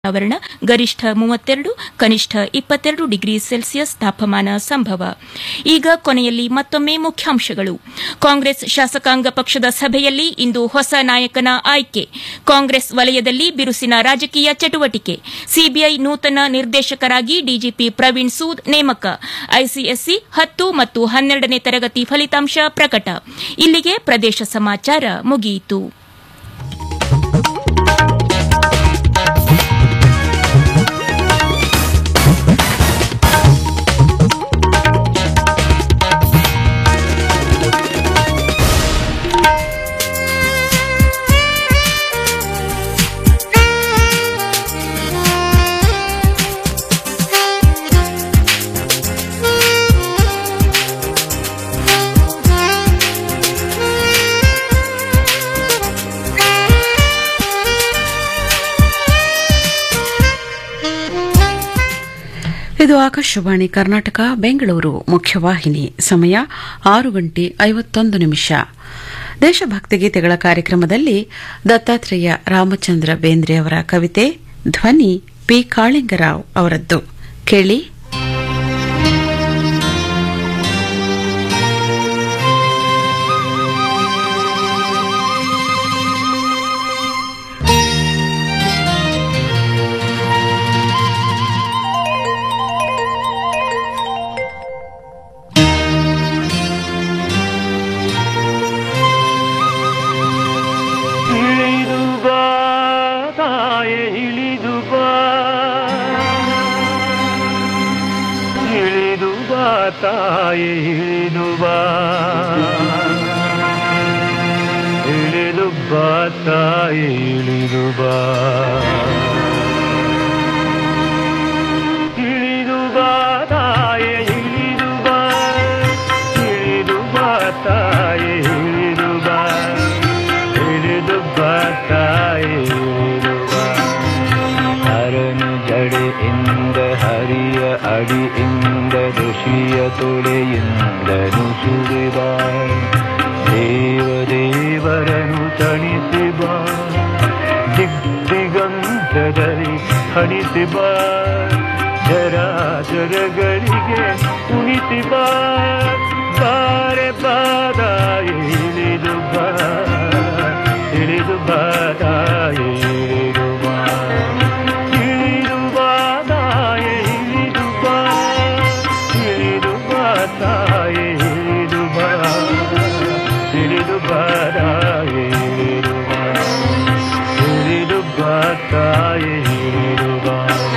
ವಾತಾವರಣ ಗರಿಷ್ಠ ಮೂವತ್ತೆರಡು ಕನಿಷ್ಠ ಇಪ್ಪತ್ತೆರಡು ಡಿಗ್ರಿ ಸೆಲ್ಸಿಯಸ್ ತಾಪಮಾನ ಸಂಭವ ಈಗ ಕೊನೆಯಲ್ಲಿ ಮತ್ತೊಮ್ಮೆ ಮುಖ್ಯಾಂಶಗಳು ಕಾಂಗ್ರೆಸ್ ಶಾಸಕಾಂಗ ಪಕ್ಷದ ಸಭೆಯಲ್ಲಿ ಇಂದು ಹೊಸ ನಾಯಕನ ಆಯ್ಕೆ ಕಾಂಗ್ರೆಸ್ ವಲಯದಲ್ಲಿ ಬಿರುಸಿನ ರಾಜಕೀಯ ಚಟುವಟಿಕೆ ಸಿಬಿಐ ನೂತನ ನಿರ್ದೇಶಕರಾಗಿ ಡಿಜಿಪಿ ಪ್ರವೀಣ್ ಸೂದ್ ನೇಮಕ ಐಸಿಎಸ್ಸಿ ಹತ್ತು ಮತ್ತು ಹನ್ನೆರಡನೇ ತರಗತಿ ಫಲಿತಾಂಶ ಪ್ರಕಟ ಇಲ್ಲಿಗೆ ಪ್ರದೇಶ ಸಮಾಚಾರ ಮುಗಿಯಿತು ಇದು ಆಕಾಶವಾಣಿ ಕರ್ನಾಟಕ ಬೆಂಗಳೂರು ಮುಖ್ಯವಾಹಿನಿ ಸಮಯ ಆರು ಗಂಟೆ ಐವತ್ತೊಂದು ನಿಮಿಷ ದೇಶಭಕ್ತಿ ಗೀತೆಗಳ ಕಾರ್ಯಕ್ರಮದಲ್ಲಿ ದತ್ತಾತ್ರೇಯ ರಾಮಚಂದ್ರ ಬೇಂದ್ರೆ ಅವರ ಕವಿತೆ ಧ್ವನಿ ಪಿ ಕಾಳಿಂಗರಾವ್ ಅವರದ್ದು ಕೇಳಿ ಇಳಿದು ಬಾ ತಾಯೆ ಇಳಿದು ಬಾ ಇಳಿದು ಬಾ ತಾಯೆ ಇಳಿದು ಬಾ ಇಳಿದು ಬಾ ತಾಯೆ ಇಳಿದು ಬಾ ಇಳಿದು ಬಾ ತಾಯೆ ಇಳಿದು ಬಾ ಇಳಿದು ಬಾ ತಾಯೆ ಇಳಿದು ಬಾ ಇಳಿದು ಬಾ ತಾಯೆ ಇಳಿದು ಬಾ ಹರನು ಜಡೆಯಿಂದ ಹರಿಯ ಅಡಿಯಿಂದ ಋಷಿಯ ತೊಳೆಯಿಂದ ನುಸುರಿ ಬಾ ದೇವ ದೇವರನು ತಣಿಸಿ ಬಾ ದಿಗ್ದಿಗಂತದಲ್ಲಿ ಹಣಿಸಿ ಬಾ ಜರಾಚರಗಳಿಗೆ ಉಣಿಸಿ ಬಾ ಬಾರೆ ಬಾದ ಇಳಿದು ಬಾ ಇಳಿದು ಬಾದ ಇಳಿದು ಬಾ ಇಳಿದು ಬಾದಾಯ ಇಳಿದು ಬಾ ಇಳಿದು ಬಾದಾಯ ಇಳಿದು ಬಾ ಇಳಿದು ಬಾದಾಯ ಇಳಿದು ಬಾ ಇಳಿದು ಬಾದಾಯ ಇಳಿದು ಬಾ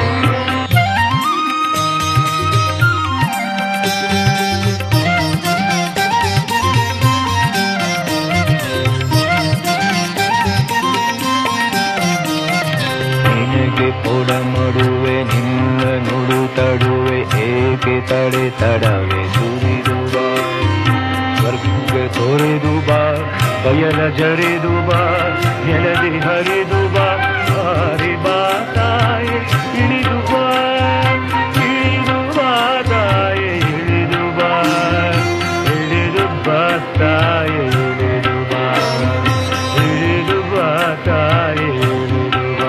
ನಿನಗೆ ಪೊಡಮಡುವೆ ನಿನ್ನ ನುಡು ತಡುವೆ ಏಕೆ ತಡೆ ತಡವೆ ಸುರಿದು ಬಾ ಸ್ವರ್ಗ ತೊರೆದು ಬಾ ಬಯಲ ಜರಿದು ಬಾ ನೆಲದಿ ಹರಿದು ಬಾ ಹಾರಿ ಬಾ ತಾಯಿ ಇಳಿದು ಬಾ ಇಳಿದು ಬಾ ತಾಯಿ ಇಳಿದು ಬಾ ಇಳಿದು ಬಾ ತಾಯಿ ಇಳಿದು ಬಾ ಇಳಿದು ಬಾ ತಾಯಿ ಇಳಿದು ಬಾ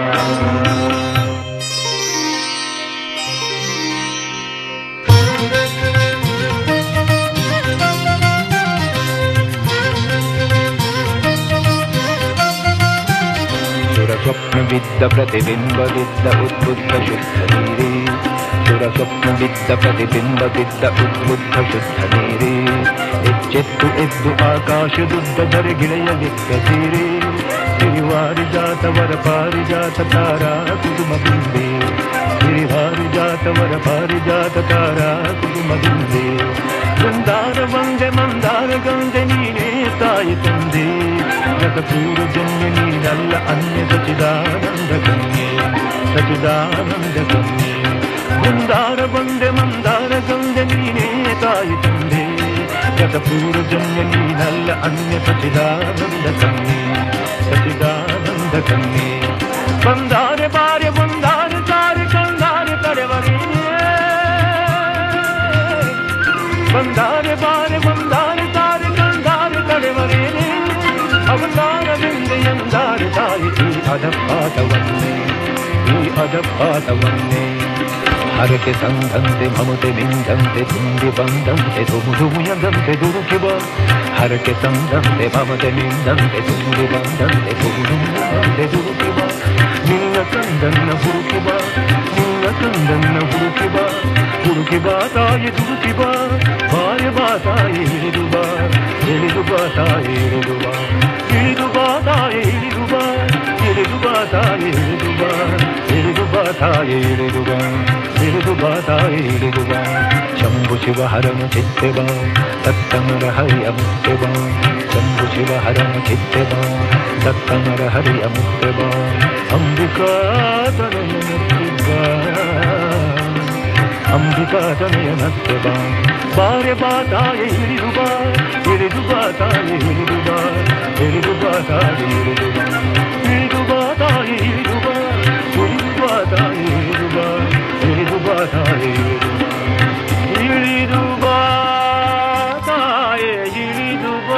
ಸುರ ಸ್ವಪ್ನ ಬಿದ್ದ ಪ್ರತಿಬಿಂಬ ಬಿದ್ದ ಉದ್ಬುದ್ಧ ಶುದ್ಧ ನೀರಿ ಸುರ ಸ್ವಪ್ನ ಬಿದ್ದ ಪ್ರತಿಬಿಂಬ ಬಿದ್ದ ಉದ್ಬುದ್ಧ ಶುದ್ಧ ನೀರಿ ಎಚ್ಚೆತ್ತು ಎದ್ದು ಆಕಾಶದುದ್ದ ಜರಗಿಳೆಯಲಿಕ್ಕ ಸೀರಿ ಸಿರಿವಾರಿ ಜಾತವರ ಪಾರಿಜಾತ ತಾರಾ ಕುಸುಮ ಬಿಂಬೆ ಸಿರಿವಾರಿಜಾತವರ ಪಾರಿಜಾತ ತಾರಾ ಕುಸುಮ ಬಿಂಬೆ ಗಂಧಾರ ಬಂದೆ ಮಂದಾರ ಗಂಧೆ ನೀನೇ ತಾಯಿ ತಂದೆ ಜಗಪೂರ ಜನ್ಯ ನೀನಲ್ಲ ಅನ್ಯ ಸಚಿದಾನಂದ ಕನ್ಯೆ ಸಚಿದಾನಂದ ಕನ್ಯೆ ಗಂಧಾರ ಬಂದೆ ಮಂದಾರ ಗಂಧೆ ನೀನೇ ತಾಯಿ ತಂದೆ ಜಗಪೂರ ಜನ್ಯ ನೀನಲ್ಲ ಅನ್ಯ ಸಚಿದಾನಂದ ಕನ್ಯೆ ಸಚಿದಾನಂದ ಕನ್ಯೆ ಬಂದಾರೆ ಬಾರೆ ಬಂದಾರೆ ತಾರೆ ಕಂದಾರೆ ತಡೆವರೇ ಬಂದಾರೆ ಬಾರೆ ಬಂದಾರೆ ತಾರೆ ಕಂದಾರೆ ತಡೆವರೇನೆ ಅವತಾರದಿಂದ ಎಂದಾರೆ ತಾಯಿ ಈ ಅಧಪಾಠವನ್ನೇ ಈ ಅಜಪಾತವನ್ನೇ ಹರಕೆ ಸಂದಂತೆ ಮಮತೆ ಮಿಂದಂತೆ ತುಂಬಿ ಬಂದಂತೆ ಧುಮು ಧುಮುಯದಂತೆ ದುರುಕಿವ ಹರಕೆ ಸಂದಂತೆ ಮಮತೆ ಮಿಂದಂತೆ ತುಂಬಿ ಬಂದಂತೆ ಧುಮು ಧುಮುಯದಂತೆ ದುರುಕಿವ ನಿನ್ನ ಕಂದನ್ನ ಹುಡುಕಿವ ನಿನ್ನ ಕಂದನ್ನ ಹುಡುಕಿವ ಹುಡುಕಿವ ತಾಯಿ ದುಡುಕಿವ ಬಾಯ ಬಾ ತಾಯಿ ಇಳಿದು ಬಾ ಇಳಿದು ಬಾ ತಾಯಿ ಇಳಿದು ಬಾ ಇಳಿದು ಬಾ ತಾಯಿ ಇಳಿದು ಬಾ ಇಳಿದು ಬಾ ತಾಯಿ ಇಳಿದು ಬಾ ಇಳಿದು ಬಾ ತಾಯಿ ಇಳಿದು ಬಾ ಇಳಿದು ಬಾ ತಾಯಿ ಇಳಿದು ಬಾ ಶಂಭು ಶಿವ ಹರನ ಚಿತ್ತೆ ಬಾ ತತ್ತಮರ ಹರಿಯ ಮುತ್ತೆ ಬಾ ಶಂಭು ಶಿವ ಹರನ ಚಿತ್ತೆ ಬಾ ತತ್ತಮರ ಹರಿಯ ಮುತ್ತೆ ಬಾ ಅಂಬಿಕಾ ತನಯ ಬಾ ಅಂಬಿಕಾ ತನಯ ನತ್ತೆ ಬಾ ಬಾರೆ ಬಾ ತಾಯಿ ಇಳಿದು ಬಾ ಇಳಿದು ಬಾ ತಾಯಿ ಇಳಿದು ಬಾ ಇಳಿದು ಬಾ ತಾಯಿ ಇಳಿದು ಬಾ ಇಳಿದು ಬಾ ತಾಯಿ ಇಳಿದು ಬಾ ಇಳಿದು ಬಾ ತಾಯಿ ಇಳಿದು ಬಾ ಇಳಿದು ಬಾ ತಾಯಿ ಇಳಿದು ಬಾ ಇಳಿದು ಬಾ ತಾಯಿ ಇಳಿದು ಬಾ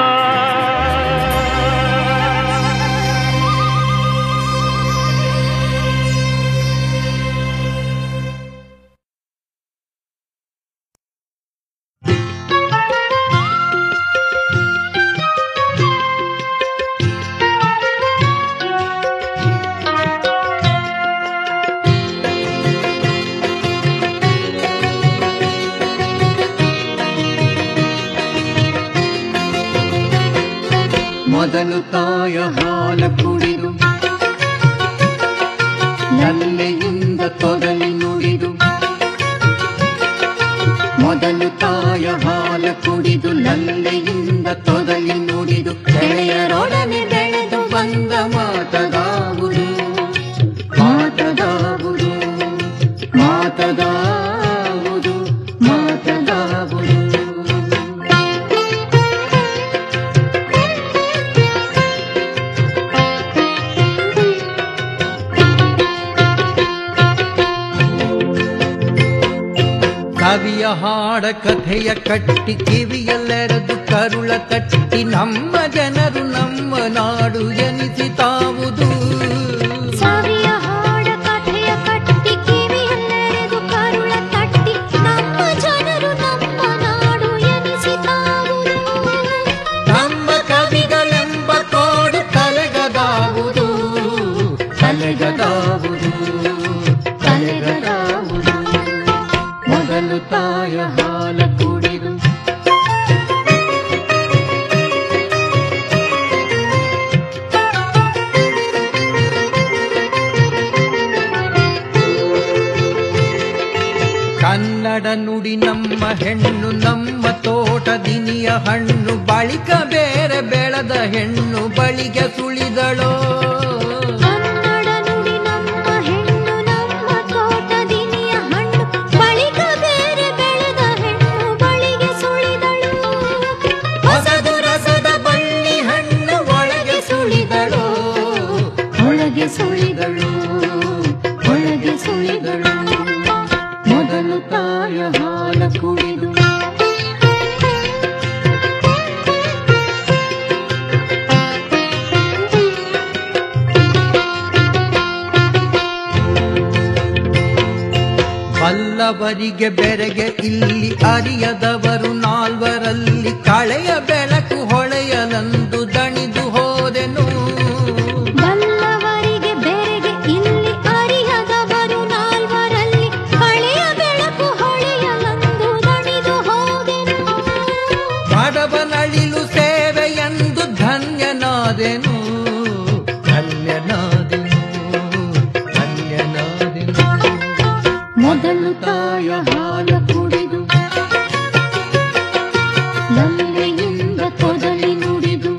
ಮೊದಲು ತಾಯ ಹಾಲ ಕುಡಿದು ನಲ್ಲೆಯಿಂದ ತೊದಲಿ ನುಡಿದು ಮೊದಲು ತಾಯ ಹಾಲ ಕುಡಿದು ನಲ್ಲೆಯಿಂದ ತೊದಲಿ ನುಡಿದು ಗೆಳೆಯರೊಡನೆ ಬೆಳೆದು ಬಂದ ಮಾತದಾವುದು ಮಾತದಾವುದು ಮಾತದಾವುದು ಮಾತದಾವುದು ಕವಿಯ ಹಾಡ ಕಥೆಯ ಕಟ್ಟಿ ಕಿವಿಯಲ್ಲೆರೆದು ಕರುಳ ತಟ್ಟಿ ನಮ್ಮ ಜನರು ನಮ್ಮ ನಾಡು ಎನಿಸಿತಾವುದು ಸವಿಯ ಹಾಡ ಕಥೆಯ ಕಟ್ಟಿ ಕಿವಿಯಲ್ಲೆರೆದು ಕರುಳ ತಟ್ಟಿ ನಮ್ಮ ಜನರು ನಮ್ಮ ನಾಡು ಎನಿಸಿತಾವುದು ನಮ್ಮ ಕವಿಗಳೆಂಬ ಕೋಡು ಕಲೆಗದಾವುದು ಕಲೆಗದಾವುದು ಕಲೆಗದಾವುದು ಮೊದಲು ತಾಯ ಹಾಲ ಕುಡಿದು ಕನ್ನಡ ನುಡಿ ನಮ್ಮ ಹೆಣ್ಣು ನಮ್ಮ ತೋಟ ದಿನಿಯ ಹಣ್ಣು ಬಳಿಕ ಬೇರೆ ಬೆಳೆದ ಹೆಣ್ಣು ಬಳಿಗೆ ಸುಳಿದಳೋ ಕನ್ನಡ ನುಡಿ ನಮ್ಮ ಹೆಣ್ಣು ನಮ್ಮ ತೋಟ ದಿನಿಯ ಹಣ್ಣು ಬಳಿಕ ಬೇರೆ ಬೆಳೆದ ಹೆಣ್ಣು ಬಳಿಗೆ ಸುಳಿದಳು ಹೊಸದು ರಸದ ಬಳ್ಳಿ ಹಣ್ಣು ಒಳಗೆ ಸುಳಿದಳು ಒಳಗೆ ಸುಳಿದಳು ಒಳಗೆ ಸುಳಿದಳು ಮೊದಲು ತಾಯ ಹಾಲ ಕುಡಿದು ಬಲ್ಲವರಿಗೆ ಬೆರೆಗೆ ಇಲ್ಲಿ ಅರಿಯದವರು ನಾಲ್ವರಲ್ಲಿ ಕಳೆಯ ಬೆಳಕು ಹೊಳೆಯಲಂದು ದಣಿದು ಹೋದೆನು ಬಲ್ಲವರಿಗೆ ಬೆರೆಗೆ ಇಲ್ಲಿ ಅರಿಯದವರು ನಾಲ್ವರಲ್ಲಿ ಹಳೆಯ ಬೆಳಕು ಹೊಳೆಯಲಂದು ದಣಿದು ಹೋದೆನು ಬಡವನಳಿಲು ಸೇವೆಯೆಂದು ಧನ್ಯನಾದೆನು ಧನ್ಯನಾದೆನು ಧನ್ಯನಾದೆನು ಮೊದಲು ತಾಯ ಹಾಲ ಕುಡಿದು ನಲ್ಲೆಯಿಂದ ತೊದಲಿ ನುಡಿದು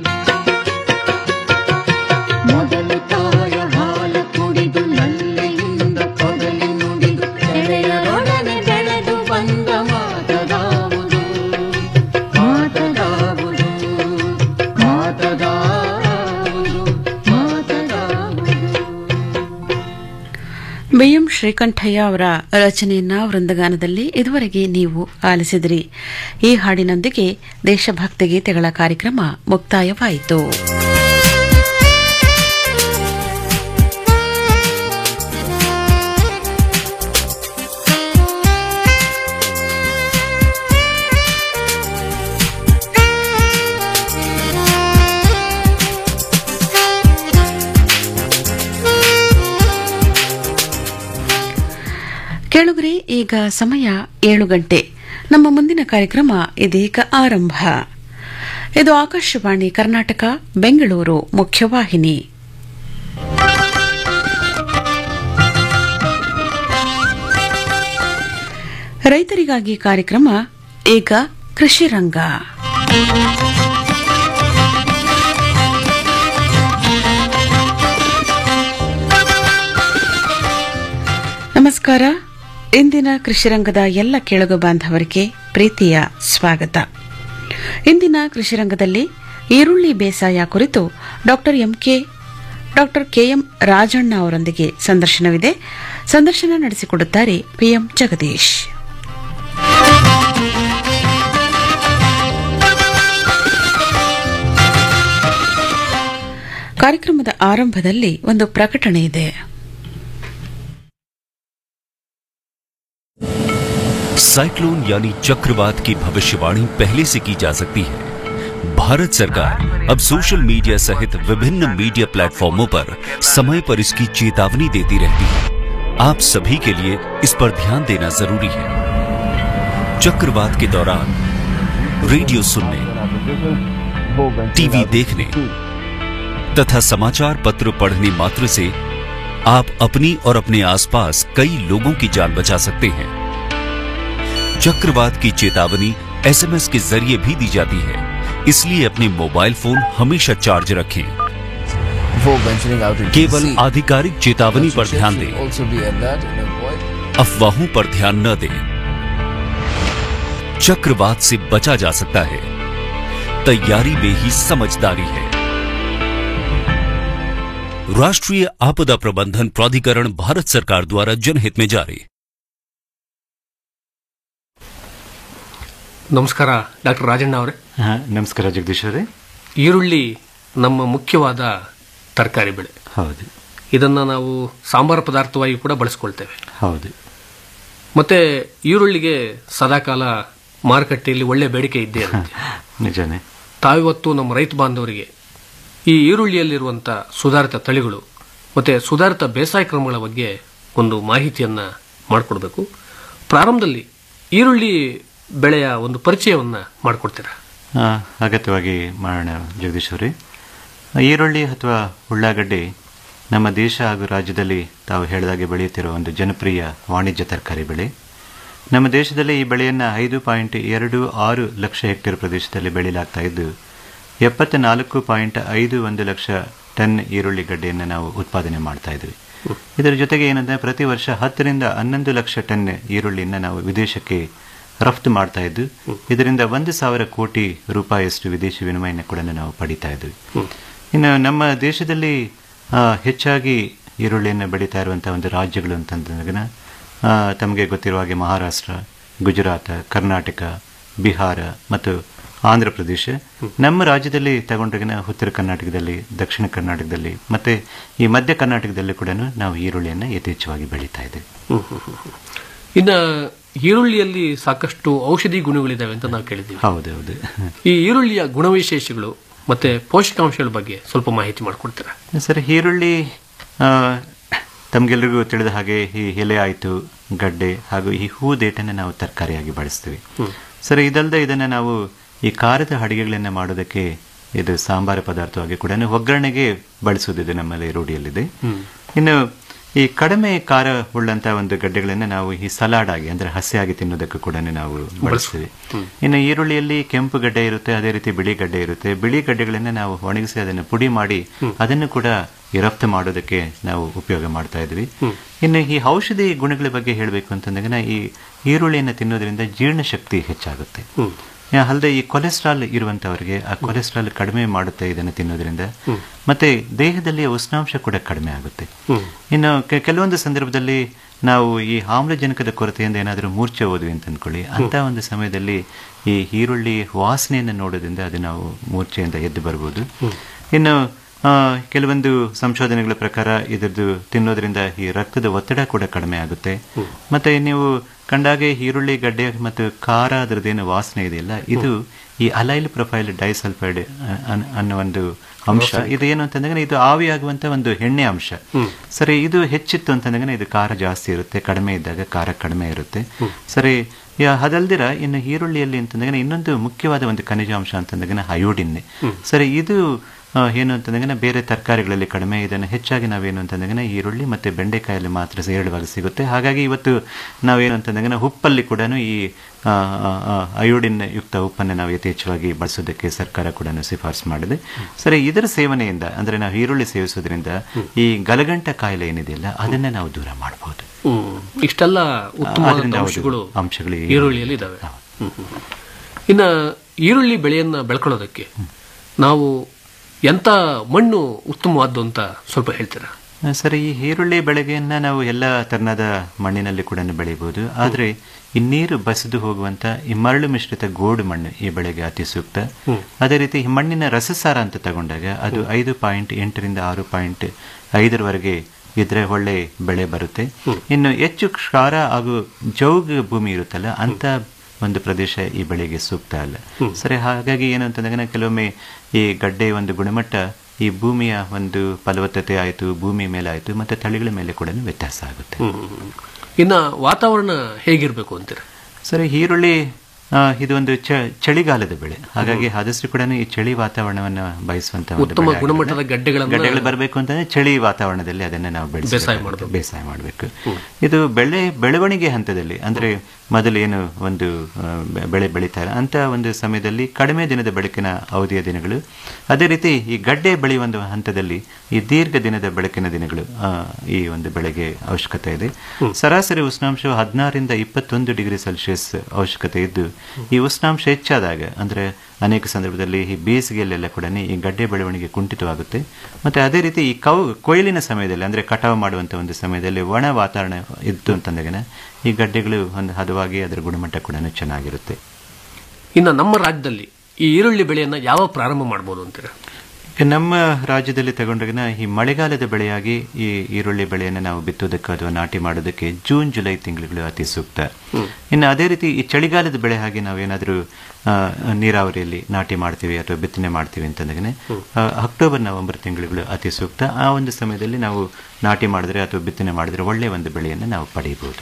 ಮೊದಲು ತಾಯ ಹಾಲ ಕುಡಿದು ನಲ್ಲೆಯಿಂದ ತೊದಲಿ ನುಡಿದು ಗೆಳೆಯರೊಡನೆ ಬೆಳೆದು ಬಂದ ಮಾತದಾವುದು ಮಾತದಾವುದು ಮಾತದಾವುದು ಮಾತದಾವುದು ಬಿಎಂ ಶ್ರೀಕಂಠಯ್ಯ ಅವರ ರಚನೆಯನ್ನ ವೃಂದಗಾನದಲ್ಲಿ ಇದುವರೆಗೆ ನೀವು ಆಲಿಸಿದಿರಿ ಈ ಹಾಡಿನೊಂದಿಗೆ ದೇಶಭಕ್ತಿ ಗೀತೆಗಳ ಕಾರ್ಯಕ್ರಮ ಮುಕ್ತಾಯವಾಯಿತು ಕೇಳುಗರೆ ಈಗ ಸಮಯ ಏಳು ಗಂಟೆ ನಮ್ಮ ಮುಂದಿನ ಕಾರ್ಯಕ್ರಮ ಇದೀಗ ಆರಂಭ ಇದು ಆಕಾಶವಾಣಿ ಕರ್ನಾಟಕ ಬೆಂಗಳೂರು ಮುಖ್ಯವಾಹಿನಿ ರೈತರಿಗಾಗಿ ಕಾರ್ಯಕ್ರಮ ಈಗ ಕೃಷಿ ರಂಗ ನಮಸ್ಕಾರ ಇಂದಿನ ಕೃಷಿರಂಗದ ಎಲ್ಲ ಕೇಳುಗ ಬಾಂಧವರಿಗೆ ಪ್ರೀತಿಯ ಸ್ವಾಗತ ಇಂದಿನ ಕೃಷಿರಂಗದಲ್ಲಿ ಈರುಳ್ಳಿ ಬೇಸಾಯ ಕುರಿತು doctor M K doctor K M Rajanna ಅವರೊಂದಿಗೆ ಸಂದರ್ಶನವಿದೆ ಸಂದರ್ಶನ ನಡೆಸಿಕೊಡುತ್ತಾರೆ ಪಿಎಂ ಜಗದೀಶ್ ಕಾರ್ಯಕ್ರಮದ ಆರಂಭದಲ್ಲಿ ಒಂದು ಪ್ರಕಟಣೆ ಇದೆ साइक्लोन यानी चक्रवात की भविष्यवाणी पहले से की जा सकती है भारत सरकार अब सोशल मीडिया सहित विभिन्न मीडिया प्लेटफॉर्मों पर समय पर इसकी चेतावनी देती रहती है आप सभी के लिए इस पर ध्यान देना जरूरी है चक्रवात के दौरान रेडियो सुनने टीवी देखने तथा समाचार पत्र पढ़ने मात्र से आप अपनी और अपने आसपास कई लोगों की जान बचा सकते हैं चक्रवात की चेतावनी एसएमएस के जरिए भी दी जाती है इसलिए अपने मोबाइल फोन हमेशा चार्ज रखें Before venturing out into केवल the sea, आधिकारिक चेतावनी पर ships ध्यान should दें Also be alert and avoid अफवाहों पर ध्यान न दें चक्रवात से बचा जा सकता है तैयारी में ही समझदारी है राष्ट्रीय आपदा प्रबंधन प्राधिकरण भारत सरकार द्वारा जनहित में जारी ನಮಸ್ಕಾರ ಡಾಕ್ಟರ್ ರಾಜಣ್ಣ ಅವರೇ ಹಾ, ನಮಸ್ಕಾರ ಜಗದೀಶ್ ಅವರೇ ಈರುಳ್ಳಿ ನಮ್ಮ ಮುಖ್ಯವಾದ ತರಕಾರಿ ಬೆಳೆ ಹೌದು ಇದನ್ನು ನಾವು ಸಾಂಬಾರ ಪದಾರ್ಥವಾಗಿ ಕೂಡ ಬಳಸ್ಕೊಳ್ತೇವೆ ಹೌದು ಮತ್ತೆ ಈರುಳ್ಳಿಗೆ ಸದಾಕಾಲ ಮಾರುಕಟ್ಟೆಯಲ್ಲಿ ಒಳ್ಳೆ ಬೇಡಿಕೆ ಇದ್ದೇ ಇರುತ್ತೆ ನಿಜಾನೇ ತಾವಿವತ್ತು ನಮ್ಮ ರೈತ ಬಾಂಧವರಿಗೆ ಈ ಈರುಳ್ಳಿಯಲ್ಲಿರುವಂಥ ಸುಧಾರಿತ ತಳಿಗಳು ಮತ್ತೆ ಸುಧಾರಿತ ಬೇಸಾಯ ಕ್ರಮಗಳ ಬಗ್ಗೆ ಒಂದು ಮಾಹಿತಿಯನ್ನ ಮಾಡಿಕೊಡ್ಬೇಕು ಪ್ರಾರಂಭದಲ್ಲಿ ಈರುಳ್ಳಿ ಬೆಳೆಯ ಒಂದು ಪರಿಚಯವನ್ನ ಮಾಡಿಕೊಡ್ತೀರಾ ಆ, ಅಗತ್ಯವಾಗಿ ಮಾಡೋಣ ಜಗದೀಶ್ ಅವರೇ ಈರುಳ್ಳಿ ಅಥವಾ ಉಳ್ಳಾಗಡ್ಡೆ ನಮ್ಮ ದೇಶ ಹಾಗೂ ರಾಜ್ಯದಲ್ಲಿ ತಾವು ಹೇಳಿದಾಗೆ ಬೆಳೆಯುತ್ತಿರುವ ಒಂದು ಜನಪ್ರಿಯ ವಾಣಿಜ್ಯ ತರಕಾರಿ ಬೆಳೆ ನಮ್ಮ ದೇಶದಲ್ಲಿ ಈ ಬೆಳೆಯನ್ನು ಐದು ಪಾಯಿಂಟ್ ಎರಡು ಆರು ಲಕ್ಷ ಹೆಕ್ಟೇರ್ ಪ್ರದೇಶದಲ್ಲಿ ಬೆಳೆಯಲಾಗ್ತಾ ಇದ್ದು ಎಪ್ಪತ್ತ ನಾಲ್ಕು ಪಾಯಿಂಟ್ ಐದು ಒಂದು ಲಕ್ಷ ಟನ್ ಈರುಳ್ಳಿ ಗಡ್ಡೆಯನ್ನು ನಾವು ಉತ್ಪಾದನೆ ಮಾಡ್ತಾ ಇದ್ವಿ ಇದರ ಜೊತೆಗೆ ಏನಂದ್ರೆ ಪ್ರತಿ ವರ್ಷ ಹತ್ತರಿಂದ ಹನ್ನೊಂದು ಲಕ್ಷ ಟನ್ ಈರುಳ್ಳಿಯನ್ನು ನಾವು ವಿದೇಶಕ್ಕೆ ರಫ್ತು ಮಾಡ್ತಾ ಇದ್ದು ಇದರಿಂದ ಒಂದು ಸಾವಿರ ಕೋಟಿ ರೂಪಾಯಿಯಷ್ಟು ವಿದೇಶಿ ವಿನಿಮಯನ ಕೂಡ ನಾವು ಪಡಿತಾ ಇದ್ವಿ ಇನ್ನು ನಮ್ಮ ದೇಶದಲ್ಲಿ ಆ, ಹೆಚ್ಚಾಗಿ ಈರುಳ್ಳಿಯನ್ನು ಬೆಳೀತಾ ಇರುವಂತಹ ಒಂದು ರಾಜ್ಯಗಳು ಅಂತಂದಾಗ ತಮಗೆ ಗೊತ್ತಿರುವ ಹಾಗೆ ಮಹಾರಾಷ್ಟ್ರ ಗುಜರಾತ್ ಕರ್ನಾಟಕ ಬಿಹಾರ ಮತ್ತು ಆಂಧ್ರ ಪ್ರದೇಶ ನಮ್ಮ ರಾಜ್ಯದಲ್ಲಿ ತಗೊಂಡ್ರೆ ಉತ್ತರ ಕರ್ನಾಟಕದಲ್ಲಿ ದಕ್ಷಿಣ ಕರ್ನಾಟಕದಲ್ಲಿ ಮತ್ತೆ ಈ ಮಧ್ಯ ಕರ್ನಾಟಕದಲ್ಲಿ ಕೂಡ ನಾವು ಈರುಳ್ಳಿಯನ್ನು ಯಥೇಚ್ಛವಾಗಿ ಬೆಳೀತಾ ಇದ್ದೇವೆ ಇನ್ನ ಈರುಳ್ಳಿಯಲ್ಲಿ ಸಾಕಷ್ಟು ಔಷಧಿ ಗುಣಗಳಿದಾವೆ ಅಂತ ನಾವು ಕೇಳಿದ್ದೀವಿ ಹೌದು ಹೌದು ಈ ಈರುಳ್ಳಿಯ ಗುಣವಿಶೇಷಗಳು ಮತ್ತೆ ಪೋಷಕಾಂಶಗಳ ಬಗ್ಗೆ ಸ್ವಲ್ಪ ಮಾಹಿತಿ ಮಾಡಿಕೊಡ್ತೀರಾ ಸರ್ ಈರುಳ್ಳಿ ಆ, ತಮಗೆಲ್ಲರಿಗೂ ತಿಳಿದ ಹಾಗೆ ಈ ಎಲೆ ಆಯಿತು ಗಡ್ಡೆ ಹಾಗೂ ಈ ಹೂದೇಟನ್ನು ನಾವು ತರಕಾರಿಯಾಗಿ ಬಳಸ್ತೀವಿ ಸರ್ ಇದಲ್ಲದೆ ಇದನ್ನು ನಾವು ಈ ಖಾರದ ಅಡಿಗೆಗಳನ್ನು ಮಾಡೋದಕ್ಕೆ ಇದು ಸಾಂಬಾರ ಪದಾರ್ಥವಾಗಿ ಕೂಡ ಒಗ್ಗರಣೆಗೆ ಬಳಸುವುದು ಇದು ನಮ್ಮಲ್ಲಿ ರೂಢಿಯಲ್ಲಿದೆ ಇನ್ನು ಈ ಕಡಿಮೆ ಖಾರ ಉಳ್ಳಂತ ಒಂದು ಗಡ್ಡೆಗಳನ್ನು ನಾವು ಈ ಸಲಾಡ್ ಆಗಿ ಅಂದ್ರೆ ಹಸಿಯಾಗಿ ತಿನ್ನೋದಕ್ಕೂ ಕೂಡ ನಾವು ಬಳಸ್ತೀವಿ ಇನ್ನು ಈರುಳ್ಳಿಯಲ್ಲಿ ಕೆಂಪು ಗಡ್ಡೆ ಇರುತ್ತೆ ಅದೇ ರೀತಿ ಬಿಳಿ ಗಡ್ಡೆ ಇರುತ್ತೆ ಬಿಳಿ ಗಡ್ಡೆಗಳನ್ನ ನಾವು ಒಣಗಿಸಿ ಅದನ್ನು ಪುಡಿ ಮಾಡಿ ಅದನ್ನು ಕೂಡ ಈ ರಫ್ತು ಮಾಡೋದಕ್ಕೆ ನಾವು ಉಪಯೋಗ ಮಾಡ್ತಾ ಇದ್ವಿ ಇನ್ನು ಈ ಔಷಧಿ ಗುಣಗಳ ಬಗ್ಗೆ ಹೇಳಬೇಕು ಅಂತಂದಾಗ ಈ ಈರುಳ್ಳಿಯನ್ನು ತಿನ್ನೋದ್ರಿಂದ ಜೀರ್ಣಶಕ್ತಿ ಹೆಚ್ಚಾಗುತ್ತೆ ಯಾ, ಅಲ್ಲದೆ ಈ ಕೊಲೆಸ್ಟ್ರಾಲ್ ಇರುವಂತವರಿಗೆ ಆ ಕೊಲೆಸ್ಟ್ರಾಲ್ ಕಡಿಮೆ ಮಾಡುತ್ತೆ ಇದನ್ನು ತಿನ್ನೋದ್ರಿಂದ ಮತ್ತೆ ದೇಹದಲ್ಲಿ ಉಷ್ಣಾಂಶ ಕೂಡ ಕಡಿಮೆ ಆಗುತ್ತೆ ಇನ್ನು ಕೆ- ಕೆಲವೊಂದು ಸಂದರ್ಭದಲ್ಲಿ ನಾವು ಈ ಆಮ್ಲಜನಕದ ಕೊರತೆಯಿಂದ ಏನಾದರೂ ಮೂರ್ಛೆ ಹೋದ್ವಿ ಅಂತ ಅಂದ್ಕೊಳ್ಳಿ ಅಂತ ಒಂದು ಸಮಯದಲ್ಲಿ ಈ ಈರುಳ್ಳಿ ವಾಸನೆಯನ್ನು ನೋಡೋದ್ರಿಂದ ಅದು ನಾವು ಮೂರ್ಛೆಯಿಂದ ಎದ್ದು ಬರ್ಬೋದು ಇನ್ನು ಆ, ಕೆಲವೊಂದು ಸಂಶೋಧನೆಗಳ ಪ್ರಕಾರ ಇದರದ್ದು ತಿನ್ನೋದ್ರಿಂದ ಈ ರಕ್ತದ ಒತ್ತಡ ಕೂಡ ಕಡಿಮೆ ಆಗುತ್ತೆ ಮತ್ತೆ ನೀವು ಕಂಡಾಗೆ ಈರುಳ್ಳಿ ಗಡ್ಡೆ ಮತ್ತು ಖಾರ ಅದರದ್ದೇನು ವಾಸನೆ ಇದೆಯಲ್ಲ ಇದು ಈ ಅಲೈಲ್ ಪ್ರೊಫೈಲ್ ಡೈಸಲ್ಫೈಡ್ ಅನ್ನೋ ಒಂದು ಅಂಶ ಇದು ಏನು ಅಂತಂದ್ರೆ ಇದು ಆವಿಯಾಗುವಂತ ಒಂದು ಎಣ್ಣೆ ಅಂಶ ಸರಿ ಇದು ಹೆಚ್ಚಿತ್ತು ಅಂತಂದ್ರೆ ಇದು ಖಾರ ಜಾಸ್ತಿ ಇರುತ್ತೆ ಕಡಿಮೆ ಇದ್ದಾಗ ಖಾರ ಕಡಿಮೆ ಇರುತ್ತೆ ಸರಿ ಯಾ- ಅದಲ್ದಿರ ಇನ್ನು ಈರುಳ್ಳಿಯಲ್ಲಿ ಅಂತಂದ್ರೆ ಇನ್ನೊಂದು ಮುಖ್ಯವಾದ ಒಂದು ಖನಿಜಾಂಶ ಅಂತಂದ್ರೆ ಅಯೋಡಿನ್ ಸರಿ ಇದು ಆ, ಏನು ಅಂತಂದ್ರೆ ಬೇರೆ ತರಕಾರಿಗಳಲ್ಲಿ ಕಡಿಮೆ ಇದನ್ನು ಹೆಚ್ಚಾಗಿ ನಾವೇನು ಅಂತಂದ್ರೆ ಈರುಳ್ಳಿ ಮತ್ತೆ ಬೆಂಡೆಕಾಯಲ್ಲಿ ಮಾತ್ರ ಹೇರಳವಾಗಿ ಸಿಗುತ್ತೆ ಹಾಗಾಗಿ ಇವತ್ತು ನಾವೇನು ಅಂತಂದ್ರೆ ಉಪ್ಪಲ್ಲಿ ಕೂಡ ಈ ಆ, ಆ, ಆ, ಅಯೋಡಿನ್ ಯುಕ್ತ ಉಪ್ಪನ್ನು ನಾವು ಯಥೇಚ್ಛವಾಗಿ ಬಳಸೋದಕ್ಕೆ ಸರ್ಕಾರ ಕೂಡ ಶಿಫಾರಸು ಮಾಡಿದೆ ಸರಿ ಇದರ ಸೇವನೆಯಿಂದ ಅಂದ್ರೆ ನಾವು ಈರುಳ್ಳಿ ಸೇವಿಸೋದ್ರಿಂದ ಈ ಗಲಗಂಟ ಕಾಯಿಲೆ ಏನಿದೆಯಲ್ಲ ಅದನ್ನ ನಾವು ದೂರ ಮಾಡಬಹುದು ಹ್ಮ್. ಇಷ್ಟೆಲ್ಲ ಉತ್ತಮವಾದ ಅದರಿಂದ ಹೌದು, ಅಂಶಗಳು ಅಂಶಗಳು ಈ- ಈರುಳ್ಳಿಯಲ್ಲಿ ಇದಾವೆ ಹ್ಮ್, ಹ್ಮ್. ಇನ್ನ ಈರುಳ್ಳಿ ಬೆಳೆಯನ್ನ ಬೆಳ್ಕೊಳ್ಳೋದಕ್ಕೆ ನಾವು ಎಂತ ಮಣ್ಣು ಉತ್ತಮವಾದ್ದು ಅಂತ ಸ್ವಲ್ಪ ಹೇಳ್ತೀರಾ ಆ, ಸರಿ ಈ ಈರುಳ್ಳಿ ಬೆಳೆಗೆಯನ್ನ ನಾವು ಎಲ್ಲ ತರನಾದ ಮಣ್ಣಿನಲ್ಲಿ ಕೂಡ ಬೆಳಿಬಹುದು ಆದ್ರೆ ಈ ನೀರು ಬಸಿದು ಹೋಗುವಂತ ಈ ಮರಳು ಮಿಶ್ರಿತ ಗೋಡು ಮಣ್ಣು ಈ ಬೆಳೆಗೆ ಅತಿ ಸೂಕ್ತ ಅದೇ ರೀತಿ ಈ ಮಣ್ಣಿನ ರಸಸಾರ ಅಂತ ತಗೊಂಡಾಗ ಅದು ಐದು ಪಾಯಿಂಟ್ ಎಂಟರಿಂದ ಆರು ಪಾಯಿಂಟ್ ಐದರವರೆಗೆ ಇದ್ರೆ ಒಳ್ಳೆ ಬೆಳೆ ಬರುತ್ತೆ ಇನ್ನು ಹೆಚ್ಚು ಕ್ಷಾರ ಹಾಗೂ ಜೌಗ್ ಭೂಮಿ ಇರುತ್ತಲ್ಲ ಅಂತ ಒಂದು ಪ್ರದೇಶ ಈ ಬೆಳೆಗೆ ಸೂಕ್ತ ಅಲ್ಲ ಸರಿ ಹಾಗಾಗಿ ಏನು ಅಂತಂದ್ರೆ ಕೆಲವೊಮ್ಮೆ ಈ ಗಡ್ಡೆ ಒಂದು ಗುಣಮಟ್ಟ ಈ ಭೂಮಿಯ ಒಂದು ಫಲವತ್ತತೆ ಆಯಿತು ಭೂಮಿ ಮೇಲೆ ಆಯಿತು ಮತ್ತೆ ತಳಿಗಳ ಮೇಲೆ ಕೂಡ ವ್ಯತ್ಯಾಸ ಆಗುತ್ತೆ ಹ್ಮ್. ಇನ್ನ ವಾತಾವರಣ ಹೇಗಿರ್ಬೇಕು ಅಂತೀರಾ ಸರಿ ಈರುಳ್ಳಿ ಆ, ಇದು ಒಂದು ಚ- ಚಳಿಗಾಲದ ಬೆಳೆ ಹಾಗಾಗಿ ಆದಷ್ಟು ಕೂಡ ಈ ಚಳಿ ವಾತಾವರಣವನ್ನು ಬಯಸುವಂತ ಒಂದು ಉತ್ತಮ ಬೆಳೆ ಆಗಿರೋದ್ರಿಂದ ಗುಣಮಟ್ಟದ ಗಡ್ಡೆಗಳನ್ನ- ಗಡ್ಡೆಗಳು ಬರಬೇಕು ಅಂತಂದ್ರೆ ಚಳಿ ವಾತಾವರಣದಲ್ಲಿ ಅದನ್ನ ನಾವು ಬೇಸಾಯ ಬೆಳೆಸಬೇಕು ಮಾಡ್ಬೇಕು. ಬೇಸಾಯ ಮಾಡಬೇಕು ಇದು ಬೆಳೆ ಬೆಳವಣಿಗೆ ಹಂತದಲ್ಲಿ ಅಂದ್ರೆ ಮೊದಲು ಏನು ಒಂದು ಆ, ಬೆ- ಬೆಳೆ ಬೆಳೀತಾರೆ ಅಂತ ಒಂದು ಸಮಯದಲ್ಲಿ ಕಡಿಮೆ ದಿನದ ಬೆಳಕಿನ ಅವಧಿಯ ದಿನಗಳು ಅದೇ ರೀತಿ ಈ ಗಡ್ಡೆ ಬೆಳೆಯುವ ಒಂದು ಹಂತದಲ್ಲಿ ಈ ದೀರ್ಘ ದಿನದ ಬೆಳಕಿನ ದಿನಗಳು ಆ, ಈ ಒಂದು ಬೆಳೆಗೆ ಅವಶ್ಯಕತೆ ಇದೆ ಸರಾಸರಿ ಉಷ್ಣಾಂಶವು ಹದಿನಾರರಿಂದ ಇಪ್ಪತ್ತೊಂದು ಡಿಗ್ರಿ ಸೆಲ್ಸಿಯಸ್ ಅವಶ್ಯಕತೆ ಇದ್ದು ಈ ಉಷ್ಣಾಂಶ ಹೆಚ್ಚಾದಾಗ ಅಂದ್ರೆ ಅನೇಕ ಸಂದರ್ಭದಲ್ಲಿ ಈ ಬೇಸಿಗೆಯಲ್ಲೆಲ್ಲ ಕೂಡ ಈ ಗಡ್ಡೆ ಬೆಳವಣಿಗೆ ಕುಂಠಿತವಾಗುತ್ತೆ ಮತ್ತೆ ಅದೇ ರೀತಿ ಈ ಕೌ ಕೊಯ್ಲಿನ ಸಮಯದಲ್ಲಿ ಅಂದ್ರೆ ಕಟಾವು ಮಾಡುವಂತ ಒಂದು ಸಮಯದಲ್ಲಿ ಒಣ ವಾತಾವರಣ ಇತ್ತು ಅಂತಂದಾಗ ಈ ಗಡ್ಡೆಗಳು ಒಂದು ಹದವಾಗಿ ಅದರ ಗುಣಮಟ್ಟ ಕೂಡ ಚೆನ್ನಾಗಿರುತ್ತೆ ಇನ್ನ ನಮ್ಮ ರಾಜ್ಯದಲ್ಲಿ ಈ ಈರುಳ್ಳಿ ಬೆಳೆಯನ್ನ ಯಾವ ಪ್ರಾರಂಭ ಮಾಡ್ಬೋದು ಅಂತೀರಾ ಈಗ ನಮ್ಮ ರಾಜ್ಯದಲ್ಲಿ ತಗೊಂಡಾಗ ಈ ಮಳೆಗಾಲದ ಬೆಳೆಯಾಗಿ ಈ ಈರುಳ್ಳಿ ಬೆಳೆಯನ್ನು ನಾವು ಬಿತ್ತೋದಕ್ಕೆ ಅಥವಾ ನಾಟಿ ಮಾಡೋದಕ್ಕೆ ಜೂನ್ ಜುಲೈ ತಿಂಗಳುಗಳು ಅತಿ ಸೂಕ್ತ ಇನ್ನು ಅದೇ ರೀತಿ ಈ ಚಳಿಗಾಲದ ಬೆಳೆ ಹಾಗೆ ನಾವೇನಾದರೂ ಆ, ನೀರಾವರಿಯಲ್ಲಿ ನಾಟಿ ಮಾಡ್ತೀವಿ ಅಥವಾ ಬಿತ್ತನೆ ಮಾಡ್ತೀವಿ ಅಂತಂದ್ರೆ ಆ, ಅಕ್ಟೋಬರ್ ನವೆಂಬರ್ ತಿಂಗಳುಗಳು ಅತಿ ಸೂಕ್ತ ಆ ಒಂದು ಸಮಯದಲ್ಲಿ ನಾವು ನಾಟಿ ಮಾಡಿದ್ರೆ ಅಥವಾ ಬಿತ್ತನೆ ಮಾಡಿದ್ರೆ ಒಳ್ಳೆಯ ಒಂದು ಬೆಳೆಯನ್ನು ನಾವು ಪಡೆಯಬಹುದು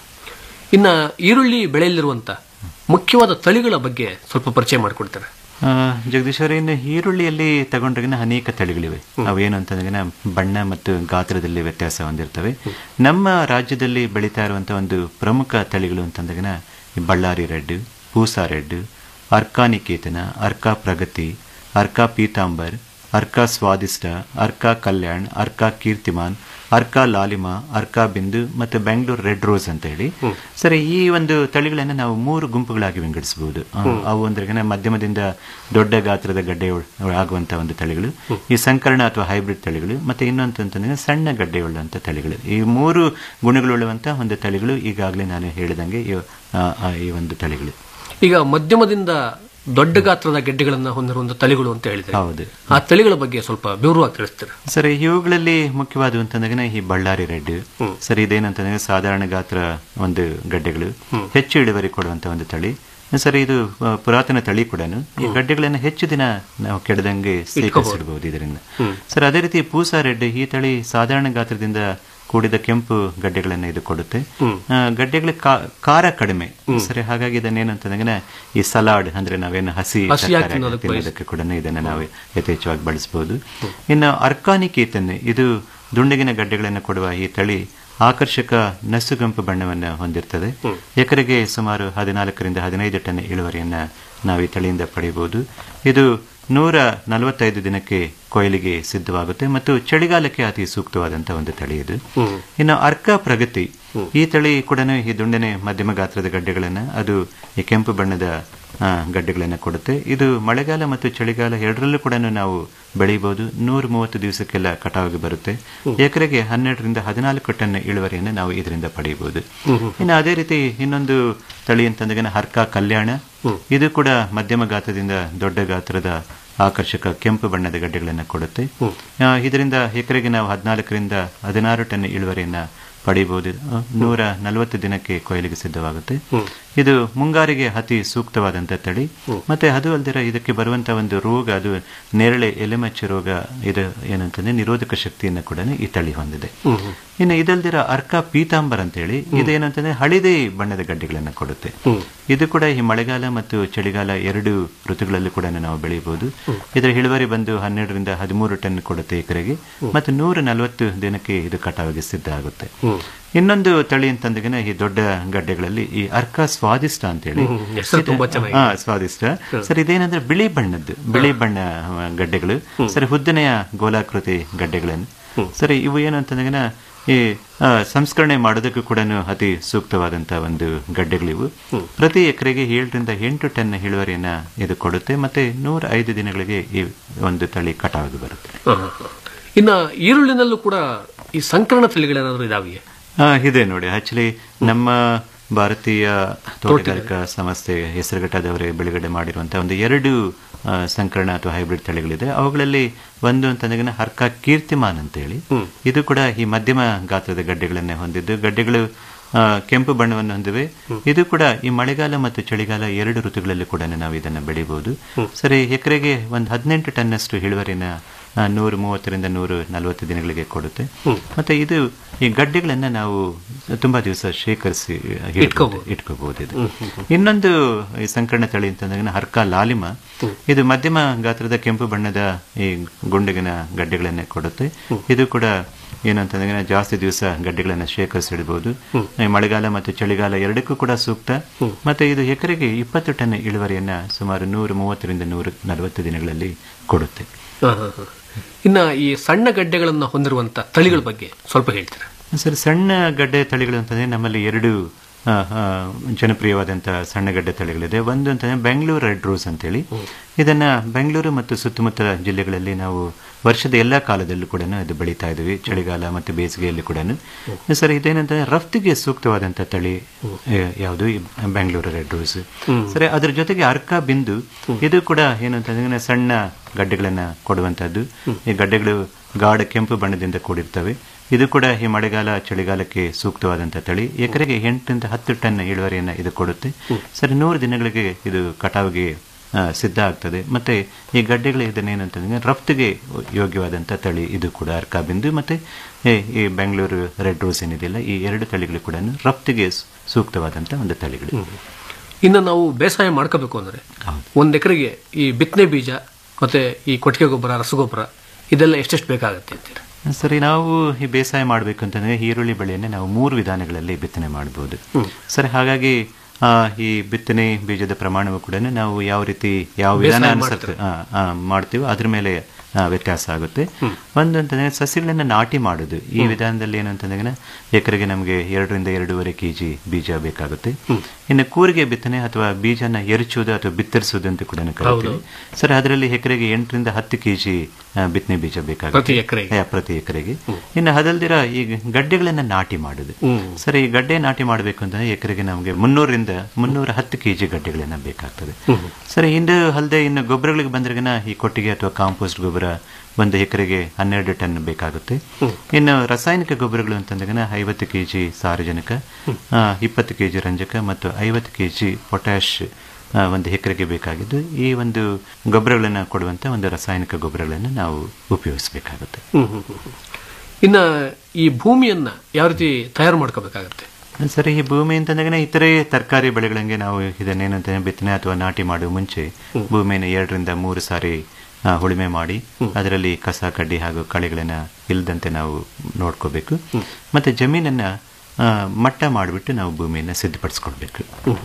ಇನ್ನ ಈರುಳ್ಳಿ ಬೆಳೆಯಲ್ಲಿರುವಂತ ಮುಖ್ಯವಾದ ತಳಿಗಳ ಬಗ್ಗೆ ಸ್ವಲ್ಪ ಪರಿಚಯ ಮಾಡಿಕೊಡ್ತಾರೆ ಆ, ಜಗದೀಶ್ ಅವರೇ ಇನ್ನು ಈರುಳ್ಳಿಯಲ್ಲಿ ತಗೊಂಡ್ರೆ ಅನೇಕ ತಳಿಗಳಿವೆ ಅವೇನು ಅಂತಂದ್ರೆ ಬಣ್ಣ ಮತ್ತು ಗಾತ್ರದಲ್ಲಿ ವ್ಯತ್ಯಾಸ ಹೊಂದಿರ್ತವೆ ನಮ್ಮ ರಾಜ್ಯದಲ್ಲಿ ಬೆಳೀತಾ ಇರುವಂತಹ ಒಂದು ಪ್ರಮುಖ ತಳಿಗಳು ಅಂತಂದ್ರೆ ಈ ಬಳ್ಳಾರಿ ರೆಡ್ ಪೂಸಾ ರೆಡ್ ಅರ್ಕಾ ನಿಕೇತನ ಅರ್ಕಾ ಪ್ರಗತಿ ಅರ್ಕಾ ಪೀತಾಂಬರ್ ಅರ್ಕಾ ಸ್ವಾದಿಷ್ಟ ಅರ್ಕಾ ಕಲ್ಯಾಣ್ ಅರ್ಕಾ ಕೀರ್ತಿಮಾನ್ ಅರ್ಕಾ ಲಾಲಿಮಾ ಅರ್ಕಾ ಬಿಂದು ಮತ್ತು ಬೆಂಗಳೂರು ರೆಡ್ ರೋಸ್ ಅಂತ ಹೇಳಿ ಸರಿ ಈ ಒಂದು ತಳಿಗಳನ್ನು ನಾವು ಮೂರು ಗುಂಪುಗಳಾಗಿ ವಿಂಗಡಿಸಬಹುದು ಆ, ಅವು ಅಂದ್ರೆ ಮಧ್ಯಮದಿಂದ ದೊಡ್ಡ ಗಾತ್ರದ ಗಡ್ಡೆ ಆಗುವಂತಹ ಒಂದು ತಳಿಗಳು ಈ ಸಂಕರಣ ಅಥವಾ ಹೈಬ್ರಿಡ್ ತಳಿಗಳು ಮತ್ತೆ ಇನ್ನೊಂದು ಅಂತಂದ್ರೆ ಸಣ್ಣ ಗಡ್ಡೆ ಉಳ್ಳಂತ ತಳಿಗಳು ಈ ಮೂರು ಗುಣಗಳುಳ್ಳುವಂತಹ ಒಂದು ತಳಿಗಳು ಈಗಾಗಲೇ ನಾನು ಹೇಳಿದಂಗೆ ಈ- ಆ, ಆ, ಈ ಒಂದು ತಳಿಗಳು ಈಗ ಮಧ್ಯಮದಿಂದ ದೊಡ್ಡ ಗಾತ್ರದ ಗೆಡ್ಡೆಗಳನ್ನ ಹೊಂದಿರುವಂತ ತಳಿಗಳು ಅಂತ ಹೇಳಿದ್ರೆ ಹೌದು ಆ ತಳಿಗಳ ಬಗ್ಗೆ ಸ್ವಲ್ಪ ವಿವರವಾಗಿ ತಿಳಿಸ್ತೀರಾ ಸರಿ ಇವುಗಳಲ್ಲಿ ಮುಖ್ಯವಾದ ಅಂತಂದ್ರೆ ಈ ಬಳ್ಳಾರಿ ರೆಡ್ ಸರಿ ಇದೇನಂತಂದ್ರೆ ಸಾಧಾರಣ ಗಾತ್ರ ಒಂದು ಗಡ್ಡೆಗಳು ಹೆಚ್ಚು ಇಳುವರಿ ಕೊಡುವಂತ ಒಂದು ತಳಿ ಸರಿ ಇದು ಆ, ಪುರಾತನ ತಳಿ ಕೂಡ ಈ ಗಡ್ಡೆಗಳನ್ನು ಹೆಚ್ಚು ದಿನ ನಾವು ಕೆಡದಂಗೆ ಸ್ವೀಕರಿಸಿಡಬಹುದು ಇದರಿಂದ ಸರ್ ಅದೇ ರೀತಿ ಪೂಸಾ ರೆಡ್ ಈ ತಳಿ ಸಾಧಾರಣ ಗಾತ್ರದಿಂದ ಕೂಡಿದ ಕೆಂಪು ಗಡ್ಡೆಗಳನ್ನು ಇದು ಕೊಡುತ್ತೆ ಆ, ಗಡ್ಡೆಗಳ ಕಾ- ಖಾರ ಕಡಿಮೆ ಸರಿ ಹಾಗಾಗಿ ಇದನ್ನೇನಂತಂದ್ರೆ ಈ ಸಲಾಡ್ ಅಂದ್ರೆ ನಾವೇನು ಹಸಿ ಹಸಿಯಾಗಿ ತರಕಾರಿ ತಿನ್ನೋದಕ್ಕೆ ತಿನ್ನೋದಕ್ಕೆ ಕೂಡ ಇದನ್ನು ನಾವು ಯಥೇಚ್ಛವಾಗಿ ಬಳಸಬಹುದು ಇನ್ನು ಅರ್ಕಾನಿಕೇತನ್ ಇದು ದುಂಡಗಿನ ಗಡ್ಡೆಗಳನ್ನು ಕೊಡುವ ಈ ತಳಿ ಆಕರ್ಷಕ ನಸುಗಂಪು ಬಣ್ಣವನ್ನು ಹೊಂದಿರ್ತದೆ ಎಕರೆಗೆ ಸುಮಾರು ಹದಿನಾಲ್ಕರಿಂದ ಹದಿನೈದು ಟನ್ ಇಳುವರಿಯನ್ನ ನಾವು ಈ ತಳಿಯಿಂದ ಪಡೆಯಬಹುದು ಇದು ನೂರ ನಲವತ್ತೈದು ದಿನಕ್ಕೆ ಕೊಯ್ಲಿಗೆ ಸಿದ್ಧವಾಗುತ್ತೆ ಮತ್ತು ಚಳಿಗಾಲಕ್ಕೆ ಅತಿ ಸೂಕ್ತವಾದಂತಹ ಒಂದು ತಳಿ ಇದು ಇನ್ನು ಅರ್ಕ ಪ್ರಗತಿ ಈ ತಳಿ ಕೂಡ ಈ ದುಂಡನೆ ಮಧ್ಯಮ ಗಾತ್ರದ ಗಡ್ಡೆಗಳನ್ನ ಅದು ಈ ಕೆಂಪು ಬಣ್ಣದ ಆ, ಗಡ್ಡೆಗಳನ್ನು ಕೊಡುತ್ತೆ ಇದು ಮಳೆಗಾಲ ಮತ್ತು ಚಳಿಗಾಲ ಎರಡರಲ್ಲೂ ಕೂಡ ನಾವು ಬೆಳೆಯಬಹುದು ನೂರ ಮೂವತ್ತು ದಿವಸಕ್ಕೆಲ್ಲ ಕಟಾವಿಗೆ ಬರುತ್ತೆ ಎಕರೆಗೆ ಹನ್ನೆರಡರಿಂದ ಹದಿನಾಲ್ಕು ಟನ್ ಇಳುವರಿಯನ್ನು ನಾವು ಇದರಿಂದ ಪಡೆಯಬಹುದು ಇನ್ನು ಅದೇ ರೀತಿ ಇನ್ನೊಂದು ತಳಿ ಅಂತಂದ್ರೆ ಹರ್ಕ ಕಲ್ಯಾಣ ಇದು ಕೂಡ ಮಧ್ಯಮ ಗಾತ್ರದಿಂದ ದೊಡ್ಡ ಗಾತ್ರದ ಆಕರ್ಷಕ ಕೆಂಪು ಬಣ್ಣದ ಗಡ್ಡೆಗಳನ್ನು ಕೊಡುತ್ತೆ ಆ, ಇದರಿಂದ ಎಕರೆಗೆ ನಾವು ಹದಿನಾಲ್ಕರಿಂದ ಹದಿನಾರು ಟನ್ ಇಳುವರಿಯನ್ನ ಪಡೆಯಬಹುದು ಆ, ನೂರ ನಲವತ್ತು ದಿನಕ್ಕೆ ಕೊಯ್ಲಿಗೆ ಸಿದ್ಧವಾಗುತ್ತೆ ಇದು ಮುಂಗಾರಿಗೆ ಅತಿ ಸೂಕ್ತವಾದಂಥ ತಳಿ ಮತ್ತೆ ಅದು ಅಲ್ದಿರ ಇದಕ್ಕೆ ಬರುವಂತ ಒಂದು ರೋಗ ಅದು ನೇರಳೆ ಎಲೆಮಚ್ಚು ರೋಗ ಇದು ಏನಂತಂದ್ರೆ ನಿರೋಧಕ ಶಕ್ತಿಯನ್ನು ಕೂಡ ಈ ತಳಿ ಹೊಂದಿದೆ ಇನ್ನು ಇದಲ್ದಿರ ಅರ್ಕ ಪೀತಾಂಬರ್ ಅಂತೇಳಿ ಇದೇನಂತಂದ್ರೆ ಹಳಿದೇ ಬಣ್ಣದ ಗಡ್ಡೆಗಳನ್ನು ಕೊಡುತ್ತೆ ಇದು ಕೂಡ ಈ ಮಳೆಗಾಲ ಮತ್ತು ಚಳಿಗಾಲ ಎರಡು ಋತುಗಳಲ್ಲಿ ಕೂಡ ನಾವು ಬೆಳೆಯಬಹುದು ಇದರ ಇಳುವರಿ ಬಂದು ಹನ್ನೆರಡರಿಂದ ಹದಿಮೂರು ಟನ್ ಕೊಡುತ್ತೆ ಎಕರೆಗೆ ಮತ್ತು ನೂರ ನಲವತ್ತು ದಿನಕ್ಕೆ ಇದು ಕಟಾವಿಗೆ ಸಿದ್ಧ ಆಗುತ್ತೆ ಇನ್ನೊಂದು ತಳಿ ಅಂತಂದ್ರೆ ಈ ದೊಡ್ಡ ಗಡ್ಡೆಗಳಲ್ಲಿ ಈ ಅರ್ಕ ಸ್ವಾದಿಷ್ಟ ಅಂತೇಳಿ ಹ್ಮ್, ಹೆಸರು ತುಂಬಾ ಚೆನ್ನಾಗಿದೆ. ಹಾ ಸ್ವಾದಿಷ್ಟ ಸರ್ ಇದೇನಂದ್ರೆ ಬಿಳಿ ಬಣ್ಣದ್ದು ಬಿಳಿ ಬಣ್ಣ ಆ, ಗಡ್ಡೆಗಳು ಸರಿ ಉದ್ದನೆಯ ಗೋಲಾಕೃತಿ ಗಡ್ಡೆಗಳನ್ನು ಸರಿ ಇವು ಏನು ಅಂತಂದ್ರೆ ಈ ಆ, ಸಂಸ್ಕರಣೆ ಮಾಡೋದಕ್ಕೂ ಕೂಡ ಅತಿ ಸೂಕ್ತವಾದಂತಹ ಒಂದು ಗಡ್ಡೆಗಳಿವು ಪ್ರತಿ ಎಕರೆಗೆ ಏಳರಿಂದ ಎಂಟು ಟನ್ ಇಳುವರಿಯನ್ನ ಇದು ಕೊಡುತ್ತೆ ಮತ್ತೆ ನೂರ ಐದು ದಿನಗಳಿಗೆ ಈ ಒಂದು ತಳಿ ಕಟಾವಿಗೆ ಬರುತ್ತೆ ಹ, ಹ, ಹ. ಇನ್ನ ಈರುಳ್ಳಿನಲ್ಲೂ ಕೂಡ ಈ ಸಂಕರಣ ತಳಿಗಳೇನಾದ್ರೂ ಇದಾವೆಯೇ ಆ, ಇದೆ ನೋಡಿ ಆಕ್ಚುಲಿ ನಮ್ಮ ಭಾರತೀಯ ತೋಟಗಾರಿಕಾ ಸಂಸ್ಥೆ ಹೆಸರುಘಟ್ಟದವರೇ ಬಿಡುಗಡೆ ಮಾಡಿರುವಂತಹ ಒಂದು ಎರಡು ಆ, ಸಂಕರಣ ಅಥವಾ ಹೈಬ್ರಿಡ್ ತಳಿಗಳಿದೆ ಅವುಗಳಲ್ಲಿ ಒಂದು ಅಂತಂದ್ರೆ ಹರ್ಕ ಕೀರ್ತಿಮಾನ್ ಅಂತೇಳಿ ಇದು ಕೂಡ ಈ ಮಧ್ಯಮ ಗಾತ್ರದ ಗಡ್ಡೆಗಳನ್ನೇ ಹೊಂದಿದ್ದು ಗಡ್ಡೆಗಳು ಆ, ಕೆಂಪು ಬಣ್ಣವನ್ನು ಹೊಂದಿವೆ ಇದು ಕೂಡ ಈ ಮಳೆಗಾಲ ಮತ್ತು ಚಳಿಗಾಲ ಎರಡು ಋತುಗಳಲ್ಲಿ ಕೂಡ ನಾವು ಇದನ್ನು ಬೆಳಿಬಹುದು ಸರಿ ಎಕರೆಗೆ ಒಂದು ಹದಿನೆಂಟು ಟನ್ನಷ್ಟು ಇಳುವರಿನ ಆ, ನೂರು ಮೂವತ್ತರಿಂದ ನೂರು ನಲವತ್ತು ದಿನಗಳಿಗೆ ಕೊಡುತ್ತೆ ಮತ್ತೆ ಇದು ಈ ಗಡ್ಡೆಗಳನ್ನ ನಾವು ತುಂಬಾ ದಿವಸ ಶೇಖರಿಸಿ ಇಟ್ಕೋಬಹುದು. ಇಟ್ಕೋಬಹುದು ಇದು ಇನ್ನೊಂದು ಈ ಸಂಕರಣ ತಳಿ ಅಂತಂದ್ರೆ ಹರ್ಕ ಲಾಲಿಮ ಇದು ಮಧ್ಯಮ ಗಾತ್ರದ ಕೆಂಪು ಬಣ್ಣದ ಈ ಗುಂಡಿಗಿನ ಗಡ್ಡೆಗಳನ್ನೇ ಕೊಡುತ್ತೆ ಇದು ಕೂಡ ಏನಂತಂದ್ರೆ ಜಾಸ್ತಿ ದಿವಸ ಗಡ್ಡೆಗಳನ್ನ ಶೇಖರಿಸಿಡಬಹುದು ಈ ಮಳೆಗಾಲ ಮತ್ತು ಚಳಿಗಾಲ ಎರಡಕ್ಕೂ ಕೂಡ ಸೂಕ್ತ ಮತ್ತೆ ಇದು ಎಕರೆಗೆ ಇಪ್ಪತ್ತು ಟನ್ ಇಳುವರಿಯನ್ನ ಸುಮಾರು ನೂರ ಮೂವತ್ತರಿಂದ ನೂರ ನಲವತ್ತು ದಿನಗಳಲ್ಲಿ ಕೊಡುತ್ತೆ ಹ, ಹ, ಹ. ಇನ್ನ ಈ ಸಣ್ಣ ಗಡ್ಡೆಗಳನ್ನ ಹೊಂದಿರುವಂತ ತಳಿಗಳ ಬಗ್ಗೆ ಸ್ವಲ್ಪ ಹೇಳ್ತೀರಾ ಸರ್ ಸಣ್ಣ ಗಡ್ಡೆ ತಳಿಗಳು ಅಂತಂದ್ರೆ ನಮ್ಮಲ್ಲಿ ಎರಡು ಆ, ಆ, ಜನಪ್ರಿಯವಾದಂತಹ ಸಣ್ಣ ಗಡ್ಡೆ ತಳಿಗಳಿದೆ ಒಂದು ಅಂತಂದ್ರೆ ಬೆಂಗಳೂರು ರೆಡ್ ರೋಸ್ ಅಂತೇಳಿ ಇದನ್ನ ಬೆಂಗಳೂರು ಮತ್ತು ಸುತ್ತಮುತ್ತಲ ಜಿಲ್ಲೆಗಳಲ್ಲಿ ನಾವು ವರ್ಷದ ಎಲ್ಲಾ ಕಾಲದಲ್ಲೂ ಕೂಡ ಇದು ಬೆಳೀತಾ ಇದ್ದೀವಿ ಚಳಿಗಾಲ ಮತ್ತು ಬೇಸಿಗೆಯಲ್ಲಿ ಕೂಡ ಸರ್ ಇದೇನಂತಂದ್ರೆ ರಫ್ತಿಗೆ ಸೂಕ್ತವಾದಂತಹ ತಳಿ ಆ, ಯಾವುದು ಈ ಬೆಂಗಳೂರು ರೆಡ್ ರೋಸ್ ಸರಿ ಅದ್ರ ಜೊತೆಗೆ ಅರ್ಕ ಬಿಂದು ಇದು ಕೂಡ ಏನಂತಂದ್ರೆ ಸಣ್ಣ ಗಡ್ಡೆಗಳನ್ನ ಕೊಡುವಂತಹದ್ದು ಈ ಗಡ್ಡೆಗಳು ಗಾಢ ಕೆಂಪು ಬಣ್ಣದಿಂದ ಕೂಡಿರ್ತವೆ ಇದು ಕೂಡ ಈ ಮಳೆಗಾಲ ಚಳಿಗಾಲಕ್ಕೆ ಸೂಕ್ತವಾದಂತಹ ತಳಿ ಎಕರೆಗೆ ಎಂಟರಿಂದ ಹತ್ತು ಟನ್ ಇಳುವರಿಯನ್ನು ಇದು ಕೊಡುತ್ತೆ ಸರಿ ನೂರು ದಿನಗಳಿಗೆ ಇದು ಕಟಾವಿಗೆ ಆ, ಸಿದ್ಧ ಆಗ್ತದೆ ಮತ್ತೆ ಈ ಗಡ್ಡೆಗಳು ಇದನ್ನೇನಂತಂದ್ರೆ ರಫ್ತಿಗೆ ಯೋಗ್ಯವಾದಂತಹ ತಳಿ ಇದು ಕೂಡ ಅರ್ಕಾಬಿಂದು ಮತ್ತೆ ಈ- ಈ ಬೆಂಗಳೂರು ರೆಡ್ ರೋಸ್ ಏನಿದೆಯಲ್ಲ ಈ ಎರಡು ತಳಿಗಳು ಕೂಡ ರಫ್ತಿಗೆ ಸು- ಸೂಕ್ತವಾದಂತಹ ಒಂದು ತಳಿಗಳು ಇನ್ನು ನಾವು ಬೇಸಾಯ ಮಾಡ್ಕೋಬೇಕು ಅಂದ್ರೆ ಒಂದ್ ಎಕರೆಗೆ ಈ ಬಿತ್ತನೆ ಬೀಜ ಮತ್ತೆ ಈ ಕೊಟ್ಟಿಗೆ ಗೊಬ್ಬರ ರಸಗೊಬ್ಬರ ಇದೆಲ್ಲ ಎಷ್ಟೆಷ್ಟು ಬೇಕಾಗತ್ತೆ ಅಂತೀರಾ ಸರಿ ನಾವು ಈ ಬೇಸಾಯ ಮಾಡಬೇಕು ಅಂತಂದ್ರೆ ಈರುಳ್ಳಿ ಬೆಳೆಯನ್ನೇ ನಾವು ಮೂರು ವಿಧಾನಗಳಲ್ಲಿ ಬಿತ್ತನೆ ಮಾಡಬಹುದು ಸರಿ ಹಾಗಾಗಿ ಆ, ಈ ಬಿತ್ತನೆ ಬೀಜದ ಪ್ರಮಾಣವು ಕೂಡ ನಾವು ಯಾವ ರೀತಿ ಯಾವ ವಿಧಾನ ಬೇಸಾಯ ಅನುಸರಿಸಿ ಆ, ಆ, ಮಾಡ್ತೀವೋ ಅದ್ರ ಮೇಲೆ ಆ, ವ್ಯತ್ಯಾಸ ಆಗುತ್ತೆ ಒಂದು ಅಂತಂದ್ರೆ ಸಸಿಗಳನ್ನ ನಾಟಿ ಮಾಡುದು ಈ ವಿಧಾನದಲ್ಲಿ ಏನು ಅಂತಂದ್ರೆ ಎಕರೆಗೆ ನಮಗೆ ಎರಡರಿಂದ ಎರಡೂವರೆ ಕೆಜಿ ಬೀಜ ಬೇಕಾಗುತ್ತೆ ಇನ್ನು ಕೂರಿಗೆ ಬಿತ್ತನೆ ಅಥವಾ ಬೀಜನ ಎರಚುವುದು ಅಥವಾ ಬಿತ್ತರಿಸುವುದು ಅಂತ ಕೂಡ ಕರಿತೀವಿ ಸರ್ ಅದರಲ್ಲಿ ಎಕರೆಗೆ ಎಂಟರಿಂದ ಹತ್ತು ಕೆಜಿ ಬಿತ್ತನೆ ಬೀಜ ಪ್ರತಿ ಬೇಕಾಗುತ್ತೆ ಎಕರೆಗೆ ಯಾ, ಪ್ರತಿ ಎಕರೆಗೆ ಇನ್ನು ಅದಲ್ದಿರ ಈ ಗಡ್ಡೆಗಳನ್ನ ನಾಟಿ ಮಾಡುದು ಸರಿ ಈ ಗಡ್ಡೆ ನಾಟಿ ಮಾಡಬೇಕು ಅಂತಂದ್ರೆ ಎಕರೆಗೆ ನಮಗೆ ಮುನ್ನೂರಿಂದ ಮುನ್ನೂರ ಹತ್ತು ಕೆಜಿ ಗಡ್ಡೆಗಳನ್ನ ಬೇಕಾಗ್ತದೆ ಸರಿ ಇನ್ನು ಅಲ್ಲದೆ ಇನ್ನು ಗೊಬ್ಬರಗಳಿಗೆ ಬಂದ್ರಗನ ಈ ಕೊಟ್ಟಿಗೆ ಅಥವಾ ಕಾಂಪೋಸ್ಟ್ ಗೊಬ್ಬರ ಒಂದು ಎಕರೆಗೆ ಹನ್ನೆರಡು ಟನ್ ಬೇಕಾಗುತ್ತೆ ಇನ್ನು ರಾಸಾಯನಿಕ ಗೊಬ್ಬರಗಳು ಅಂತಂದ್ರೆ ಐವತ್ತು ಕೆಜಿ ಸಾರಜನಕ ಆ, ಇಪ್ಪತ್ತು ಕೆಜಿ ರಂಜಕ ಮತ್ತು ಐವತ್ತು ಕೆಜಿ ಪೊಟ್ಯಾಶ್ ಆ, ಒಂದು ಎಕರೆಗೆ ಬೇಕಾಗಿದ್ದು ಈ ಒಂದು ಗೊಬ್ಬರಗಳನ್ನು ಕೊಡುವಂತ ಒಂದು ರಾಸಾಯನಿಕ ಗೊಬ್ಬರಗಳನ್ನು ನಾವು ಉಪಯೋಗಿಸಬೇಕಾಗುತ್ತೆ ಹ್ಮ್ ಹ್ಮ್ ಹ್ಮ್ ಹ್ಮ್. ಇನ್ನ ಈ ಭೂಮಿಯನ್ನ ಯಾವ ರೀತಿ ತಯಾರು ಮಾಡ್ಕೋಬೇಕಾಗತ್ತೆ ಸರಿ ಈ ಭೂಮಿ ಅಂತಂದಾಗ ಇತರೆ ತರಕಾರಿ ಬೆಳೆಗಳಂಗೆ ನಾವು ಇದನ್ನೇನಂತ ಬಿತ್ತನೆ ಅಥವಾ ನಾಟಿ ಮಾಡುವ ಮುಂಚೆ ಭೂಮಿಯನ್ನು ಎರಡರಿಂದ ಮೂರು ಸಾರಿ ಆ, ಉಳುಮೆ ಮಾಡಿ ಅದರಲ್ಲಿ ಕಸ ಕಡ್ಡಿ ಹಾಗೂ ಕಳೆಗಳನ್ನ ಇಲ್ಲದಂತೆ ನಾವು ನೋಡ್ಕೋಬೇಕು ಮತ್ತೆ ಜಮೀನನ್ನ ಆ, ಮಟ್ಟ ಮಾಡಿಬಿಟ್ಟು ನಾವು ಭೂಮಿಯನ್ನ ಸಿದ್ಧಪಡಿಸ್ಕೊಳ್ಬೇಕು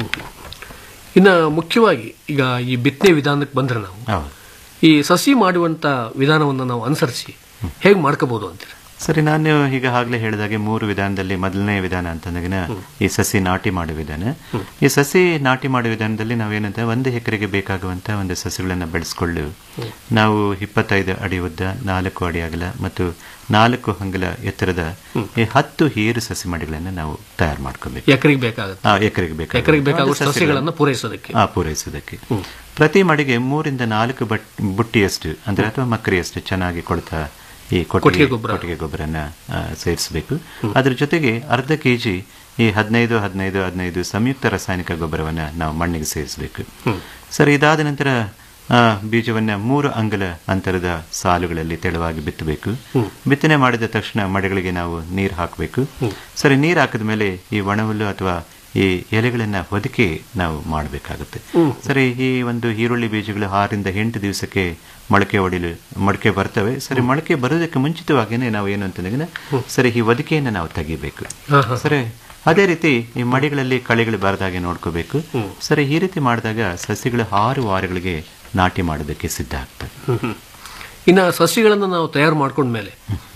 ಇನ್ನ ಮುಖ್ಯವಾಗಿ ಈಗ ಈ ಬಿತ್ತನೆ ವಿಧಾನಕ್ಕೆ ಬಂದ್ರೆ ನಾವು ಹೌದು ಈ ಸಸಿ ಮಾಡುವಂತ ವಿಧಾನವನ್ನು ನಾವು ಅನುಸರಿಸಿ ಹೇಗೆ ಮಾಡ್ಕೋಬಹುದು ಅಂತೀರ ಸರಿ ನಾನು ಈಗ ಆಗ್ಲೇ ಹೇಳಿದಾಗೆ ಮೂರು ವಿಧಾನದಲ್ಲಿ ಮೊದಲನೇ ವಿಧಾನ ಅಂತಂದಾಗ ಈ ಸಸಿ ನಾಟಿ ಮಾಡುವ ವಿಧಾನ ಈ ಸಸಿ ನಾಟಿ ಮಾಡುವ ವಿಧಾನದಲ್ಲಿ ನಾವೇನಂತ ಒಂದು ಎಕರೆಗೆ ಬೇಕಾಗುವಂತ ಒಂದು ಸಸಿಗಳನ್ನ ಬೆಳೆಸ್ಕೊಳ್ಳು ನಾವು ಇಪ್ಪತ್ತೈದು ಅಡಿ ಉದ್ದ ನಾಲ್ಕು ಅಡಿ ಅಗಲ ಮತ್ತು ನಾಲ್ಕು ಅಂಗುಲ ಎತ್ತರದ ಈ ಹತ್ತು ಏರು ಸಸಿ ಮಡಿಗಳನ್ನ ನಾವು ತಯಾರು ಮಾಡ್ಕೋಬೇಕು ಎಕರೆಗೆ ಬೇಕಾಗುತ್ತೆ ಆ, ಎಕರೆಗೆ ಬೇಕಾಗುವ ಎಕರೆಗೆ ಬೇಕಾಗುವ ಒಂದು ಸಸಿಗಳನ್ನ- ಸಸಿಗಳನ್ನ ಪೂರೈಸೋದಕ್ಕೆ ಆ, ಪೂರೈಸೋದಕ್ಕೆ ಪ್ರತಿ ಮಡಿಗೆ ಮೂರಿಂದ ನಾಲ್ಕು ಬಟ್ ಬುಟ್ಟಿಯಷ್ಟು ಅಂದ್ರೆ ಅಥವಾ ಮಕ್ಕರಿಯಷ್ಟು ಚೆನ್ನಾಗಿ ಕೊಡ್ತಾ ಈ ಕೊಟ್ಟಿಗೆ ಗೊಬ್ಬರ. ಕೊಟ್ಟಿಗೆ ಗೊಬ್ಬರನ ಸೇರಿಸಬೇಕು ಅದ್ರ ಜೊತೆಗೆ ಅರ್ಧ ಕೆಜಿ ಈ ಹದಿನೈದು ಹದಿನೈದು ಹದಿನೈದು ಸಂಯುಕ್ತ ರಾಸಾಯನಿಕ ಗೊಬ್ಬರವನ್ನು ನಾವು ಮಣ್ಣಿಗೆ ಸೇರಿಸಬೇಕು ಸರ್ ಇದಾದ ನಂತರ ಆ, ಬೀಜವನ್ನ ಮೂರು ಅಂಗಲ ಅಂತರದ ಸಾಲುಗಳಲ್ಲಿ ತೆಳುವಾಗಿ ಬಿತ್ತಬೇಕು ಬಿತ್ತನೆ ಮಾಡಿದ ತಕ್ಷಣ ಮಡೆಗಳಿಗೆ ನಾವು ನೀರು ಹಾಕಬೇಕು ಸರಿ ನೀರು ಹಾಕಿದ ಮೇಲೆ ಈ ಒಣಹುಲ್ಲು ಅಥವಾ ಈ ಎಲೆಗಳನ್ನ ಹೊದಿಕೆ ನಾವು ಮಾಡಬೇಕಾಗುತ್ತೆ ಸರಿ ಈ ಒಂದು ಈರುಳ್ಳಿ ಬೀಜಗಳು ಆರರಿಂದ ಎಂಟು ದಿವಸಕ್ಕೆ ಮೊಳಕೆ ಹೊಡಿಲು ಮೊಳಕೆ ಬರ್ತವೆ ಸರಿ ಮೊಳಕೆ ಬರೋದಕ್ಕೆ ಮುಂಚಿತವಾಗಿನೇ ನಾವು ಏನು ಅಂತಂದ್ರೆ ಸರಿ ಈ ಹೊದಿಕೆಯನ್ನು ನಾವು ತೆಗಿಬೇಕು ಸರಿ ಅದೇ ರೀತಿ ಈ ಮಡಿಗಳಲ್ಲಿ ಕಳೆಗಳು ಬಾರದಾಗೆ ನೋಡ್ಕೋಬೇಕು ಸರಿ ಈ ರೀತಿ ಮಾಡಿದಾಗ ಸಸಿಗಳು ಆರು ವಾರಗಳಿಗೆ ನಾಟಿ ಮಾಡೋದಕ್ಕೆ ಸಿದ್ಧ ಆಗ್ತದೆ ಇನ್ನು ಸಸಿಗಳನ್ನು ನಾವು ತಯಾರು ಮಾಡ್ಕೊಂಡ್ಮೇಲೆ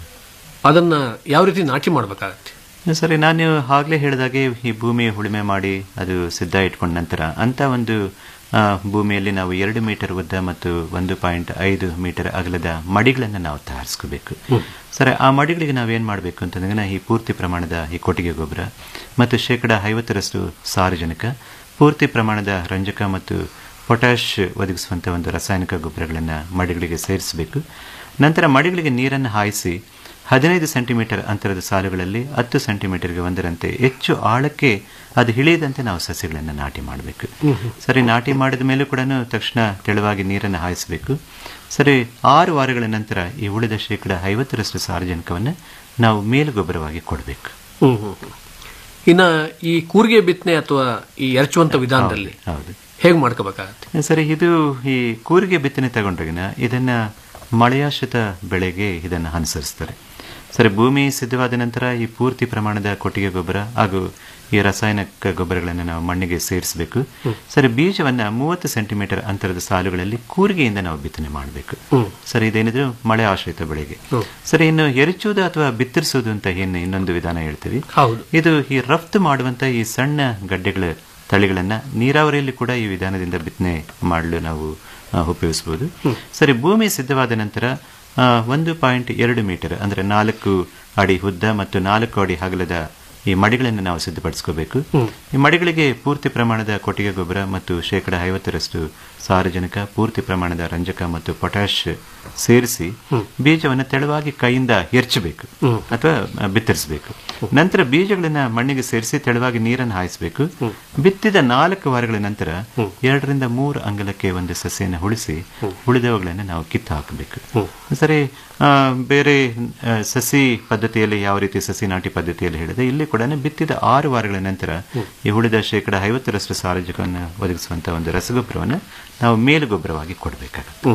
ಅದನ್ನ ಯಾವ ರೀತಿ ನಾಟಿ ಮಾಡಬೇಕಾಗತ್ತೆ ಸರಿ ನಾನು ಆಗ್ಲೇ ಹೇಳಿದಾಗೆ ಈ ಭೂಮಿ ಉಳುಮೆ ಮಾಡಿ ಅದು ಸಿದ್ಧ ಇಟ್ಕೊಂಡ ನಂತರ ಅಂತ ಒಂದು ಆ, ಭೂಮಿಯಲ್ಲಿ ನಾವು ಎರಡು ಮೀಟರ್ ಉದ್ದ ಮತ್ತು ಒಂದು ಪಾಯಿಂಟ್ ಐದು ಮೀಟರ್ ಅಗಲದ ಮಡಿಗಳನ್ನು ನಾವು ತಯಾರಿಸ್ಕೋಬೇಕು ಸರಿ ಆ ಮಡಿಗಳಿಗೆ ನಾವೇನು ಮಾಡಬೇಕು ಅಂತಂದ್ರೆ ಈ ಪೂರ್ತಿ ಪ್ರಮಾಣದ ಈ ಕೊಟ್ಟಿಗೆ ಗೊಬ್ಬರ ಮತ್ತು ಶೇಕಡ ಐವತ್ತರಷ್ಟು ಸಾರಜನಕ ಪೂರ್ತಿ ಪ್ರಮಾಣದ ರಂಜಕ ಮತ್ತು ಪೊಟ್ಯಾಶ್ ಒದಗಿಸುವಂಥ ಒಂದು ರಾಸಾಯನಿಕ ಗೊಬ್ಬರಗಳನ್ನು ಮಡಿಗಳಿಗೆ ಸೇರಿಸಬೇಕು ನಂತರ ಮಡಿಗಳಿಗೆ ನೀರನ್ನು ಹಾಯಿಸಿ ಹದಿನೈದು ಸೆಂಟಿಮೀಟರ್ ಅಂತರದ ಸಾಲುಗಳಲ್ಲಿ ಹತ್ತು ಸೆಂಟಿಮೀಟರ್ಗೆ ಒಂದರಂತೆ ಹೆಚ್ಚು ಆಳಕ್ಕೆ ಅದು ಇಳಿಯದಂತೆ ನಾವು ಸಸ್ಯಗಳನ್ನು ನಾಟಿ ಮಾಡಬೇಕು ಸರಿ ನಾಟಿ ಮಾಡಿದ ಮೇಲೂ ಕೂಡ ತಕ್ಷಣ ತೆಳುವಾಗಿ ನೀರನ್ನು ಹಾಯಿಸಬೇಕು ಸರಿ ಆರು ವಾರಗಳ ನಂತರ ಈ ಉಳಿದ ಶೇಕಡ ಐವತ್ತರಷ್ಟು ಸಾರಜನಕವನ್ನು ನಾವು ಮೇಲು ಗೊಬ್ಬರವಾಗಿ ಕೊಡಬೇಕು ಹ್ಮ್ ಹ್ಮ್ ಹ್ಮ್. ಇನ್ನ ಈ ಕೂರಿಗೆ ಬಿತ್ತನೆ ಅಥವಾ ಈ ಎರಚುವಂತ ವಿಧಾನದಲ್ಲಿ ಹೌದು ಹೇಗೆ ಮಾಡ್ಕೋಬೇಕಾಗತ್ತೆ ಸರಿ ಇದು ಈ ಕೂರಿಗೆ ಬಿತ್ತನೆ ತಗೊಂಡ್ರಗಿನ ಇದನ್ನ ಮಳೆಯಾಶ್ರಿತ ಬೆಳೆಗೆ ಇದನ್ನು ಅನುಸರಿಸ್ತಾರೆ ಸರಿ ಭೂಮಿ ಸಿದ್ಧವಾದ ನಂತರ ಈ ಪೂರ್ತಿ ಪ್ರಮಾಣದ ಕೊಟ್ಟಿಗೆ ಗೊಬ್ಬರ ಹಾಗೂ ಈ ರಾಸಾಯನಿಕ ಗೊಬ್ಬರಗಳನ್ನು ನಾವು ಮಣ್ಣಿಗೆ ಸೇರಿಸಬೇಕು ಸರಿ ಬೀಜವನ್ನ ಮೂವತ್ತು ಸೆಂಟಿಮೀಟರ್ ಅಂತರದ ಸಾಲುಗಳಲ್ಲಿ ಕೂರಿಗೆಯಿಂದ ನಾವು ಬಿತ್ತನೆ ಮಾಡಬೇಕು ಸರಿ ಇದೇನಿದ್ರು ಮಳೆ ಆಶ್ರಿತ ಬೆಳೆಗೆ ಸರಿ ಇನ್ನು ಎರಚುವುದು ಅಥವಾ ಬಿತ್ತರಿಸುವುದು ಅಂತ ಏನು ಇನ್ನೊಂದು ವಿಧಾನ ಹೇಳ್ತೀವಿ ಹೌದು ಇದು ಈ ರಫ್ತು ಮಾಡುವಂತ ಈ ಸಣ್ಣ ಗಡ್ಡೆಗಳ ತಳಿಗಳನ್ನ ನೀರಾವರಿಯಲ್ಲಿ ಕೂಡ ಈ ವಿಧಾನದಿಂದ ಬಿತ್ತನೆ ಮಾಡಲು ನಾವು ಆ, ಉಪಯೋಗಿಸಬಹುದು ಸರಿ ಭೂಮಿ ಸಿದ್ಧವಾದ ನಂತರ ಆ, ಒಂದು ಪಾಯಿಂಟ್ ಎರಡು ಮೀಟರ್ ಅಂದ್ರೆ ನಾಲ್ಕು ಅಡಿ ಉದ್ದ ಮತ್ತು ನಾಲ್ಕು ಅಡಿ ಅಗಲದ ಈ ಮಡಿಗಳನ್ನು ನಾವು ಸಿದ್ಧಪಡಿಸ್ಕೋಬೇಕು ಈ ಮಡಿಗಳಿಗೆ ಪೂರ್ತಿ ಪ್ರಮಾಣದ ಕೊಟ್ಟಿಗೆ ಗೊಬ್ಬರ ಮತ್ತು ಶೇಕಡ ಐವತ್ತರಷ್ಟು ಸಾರಜನಕ ಪೂರ್ತಿ ಪ್ರಮಾಣದ ರಂಜಕ ಮತ್ತು ಪೊಟ್ಯಾಶ್ ಸೇರಿಸಿ ಬೀಜವನ್ನು ತೆಳುವಾಗಿ ಕೈಯಿಂದ ಎರ್ಚಬೇಕು ಅಥವಾ ಬಿತ್ತರಿಸಬೇಕು ನಂತರ ಬೀಜಗಳನ್ನ ಮಣ್ಣಿಗೆ ಸೇರಿಸಿ ತೆಳುವಾಗಿ ನೀರನ್ನು ಹಾಯಿಸಬೇಕು ಬಿತ್ತಿದ ನಾಲ್ಕು ವಾರಗಳ ನಂತರ ಎರಡರಿಂದ ಮೂರು ಅಂಗಲಕ್ಕೆ ಒಂದು ಸಸಿಯನ್ನು ಉಳಿಸಿ ಉಳಿದವುಗಳನ್ನು ನಾವು ಕಿತ್ತು ಹಾಕಬೇಕು ಸರಿ ಆ, ಬೇರೆ ಆ, ಸಸಿ ಪದ್ಧತಿಯಲ್ಲಿ ಯಾವ ರೀತಿ ಸಸಿ ನಾಟಿ ಪದ್ಧತಿಯಲ್ಲಿ ಹೇಳಿದೆ ಇಲ್ಲಿ ಕೂಡ ಬಿತ್ತಿದ ಆರು ವಾರಗಳ ನಂತರ ಈ ಉಳಿದ ಶೇಕಡ ಐವತ್ತರಷ್ಟು ಸಾರಜಕವನ್ನು ಒದಗಿಸುವಂತಹ ಒಂದು ರಸಗೊಬ್ಬರವನ್ನು ನಾವು ಮೇಲು ಗೊಬ್ಬರವಾಗಿ ಕೊಡಬೇಕಾಗುತ್ತೆ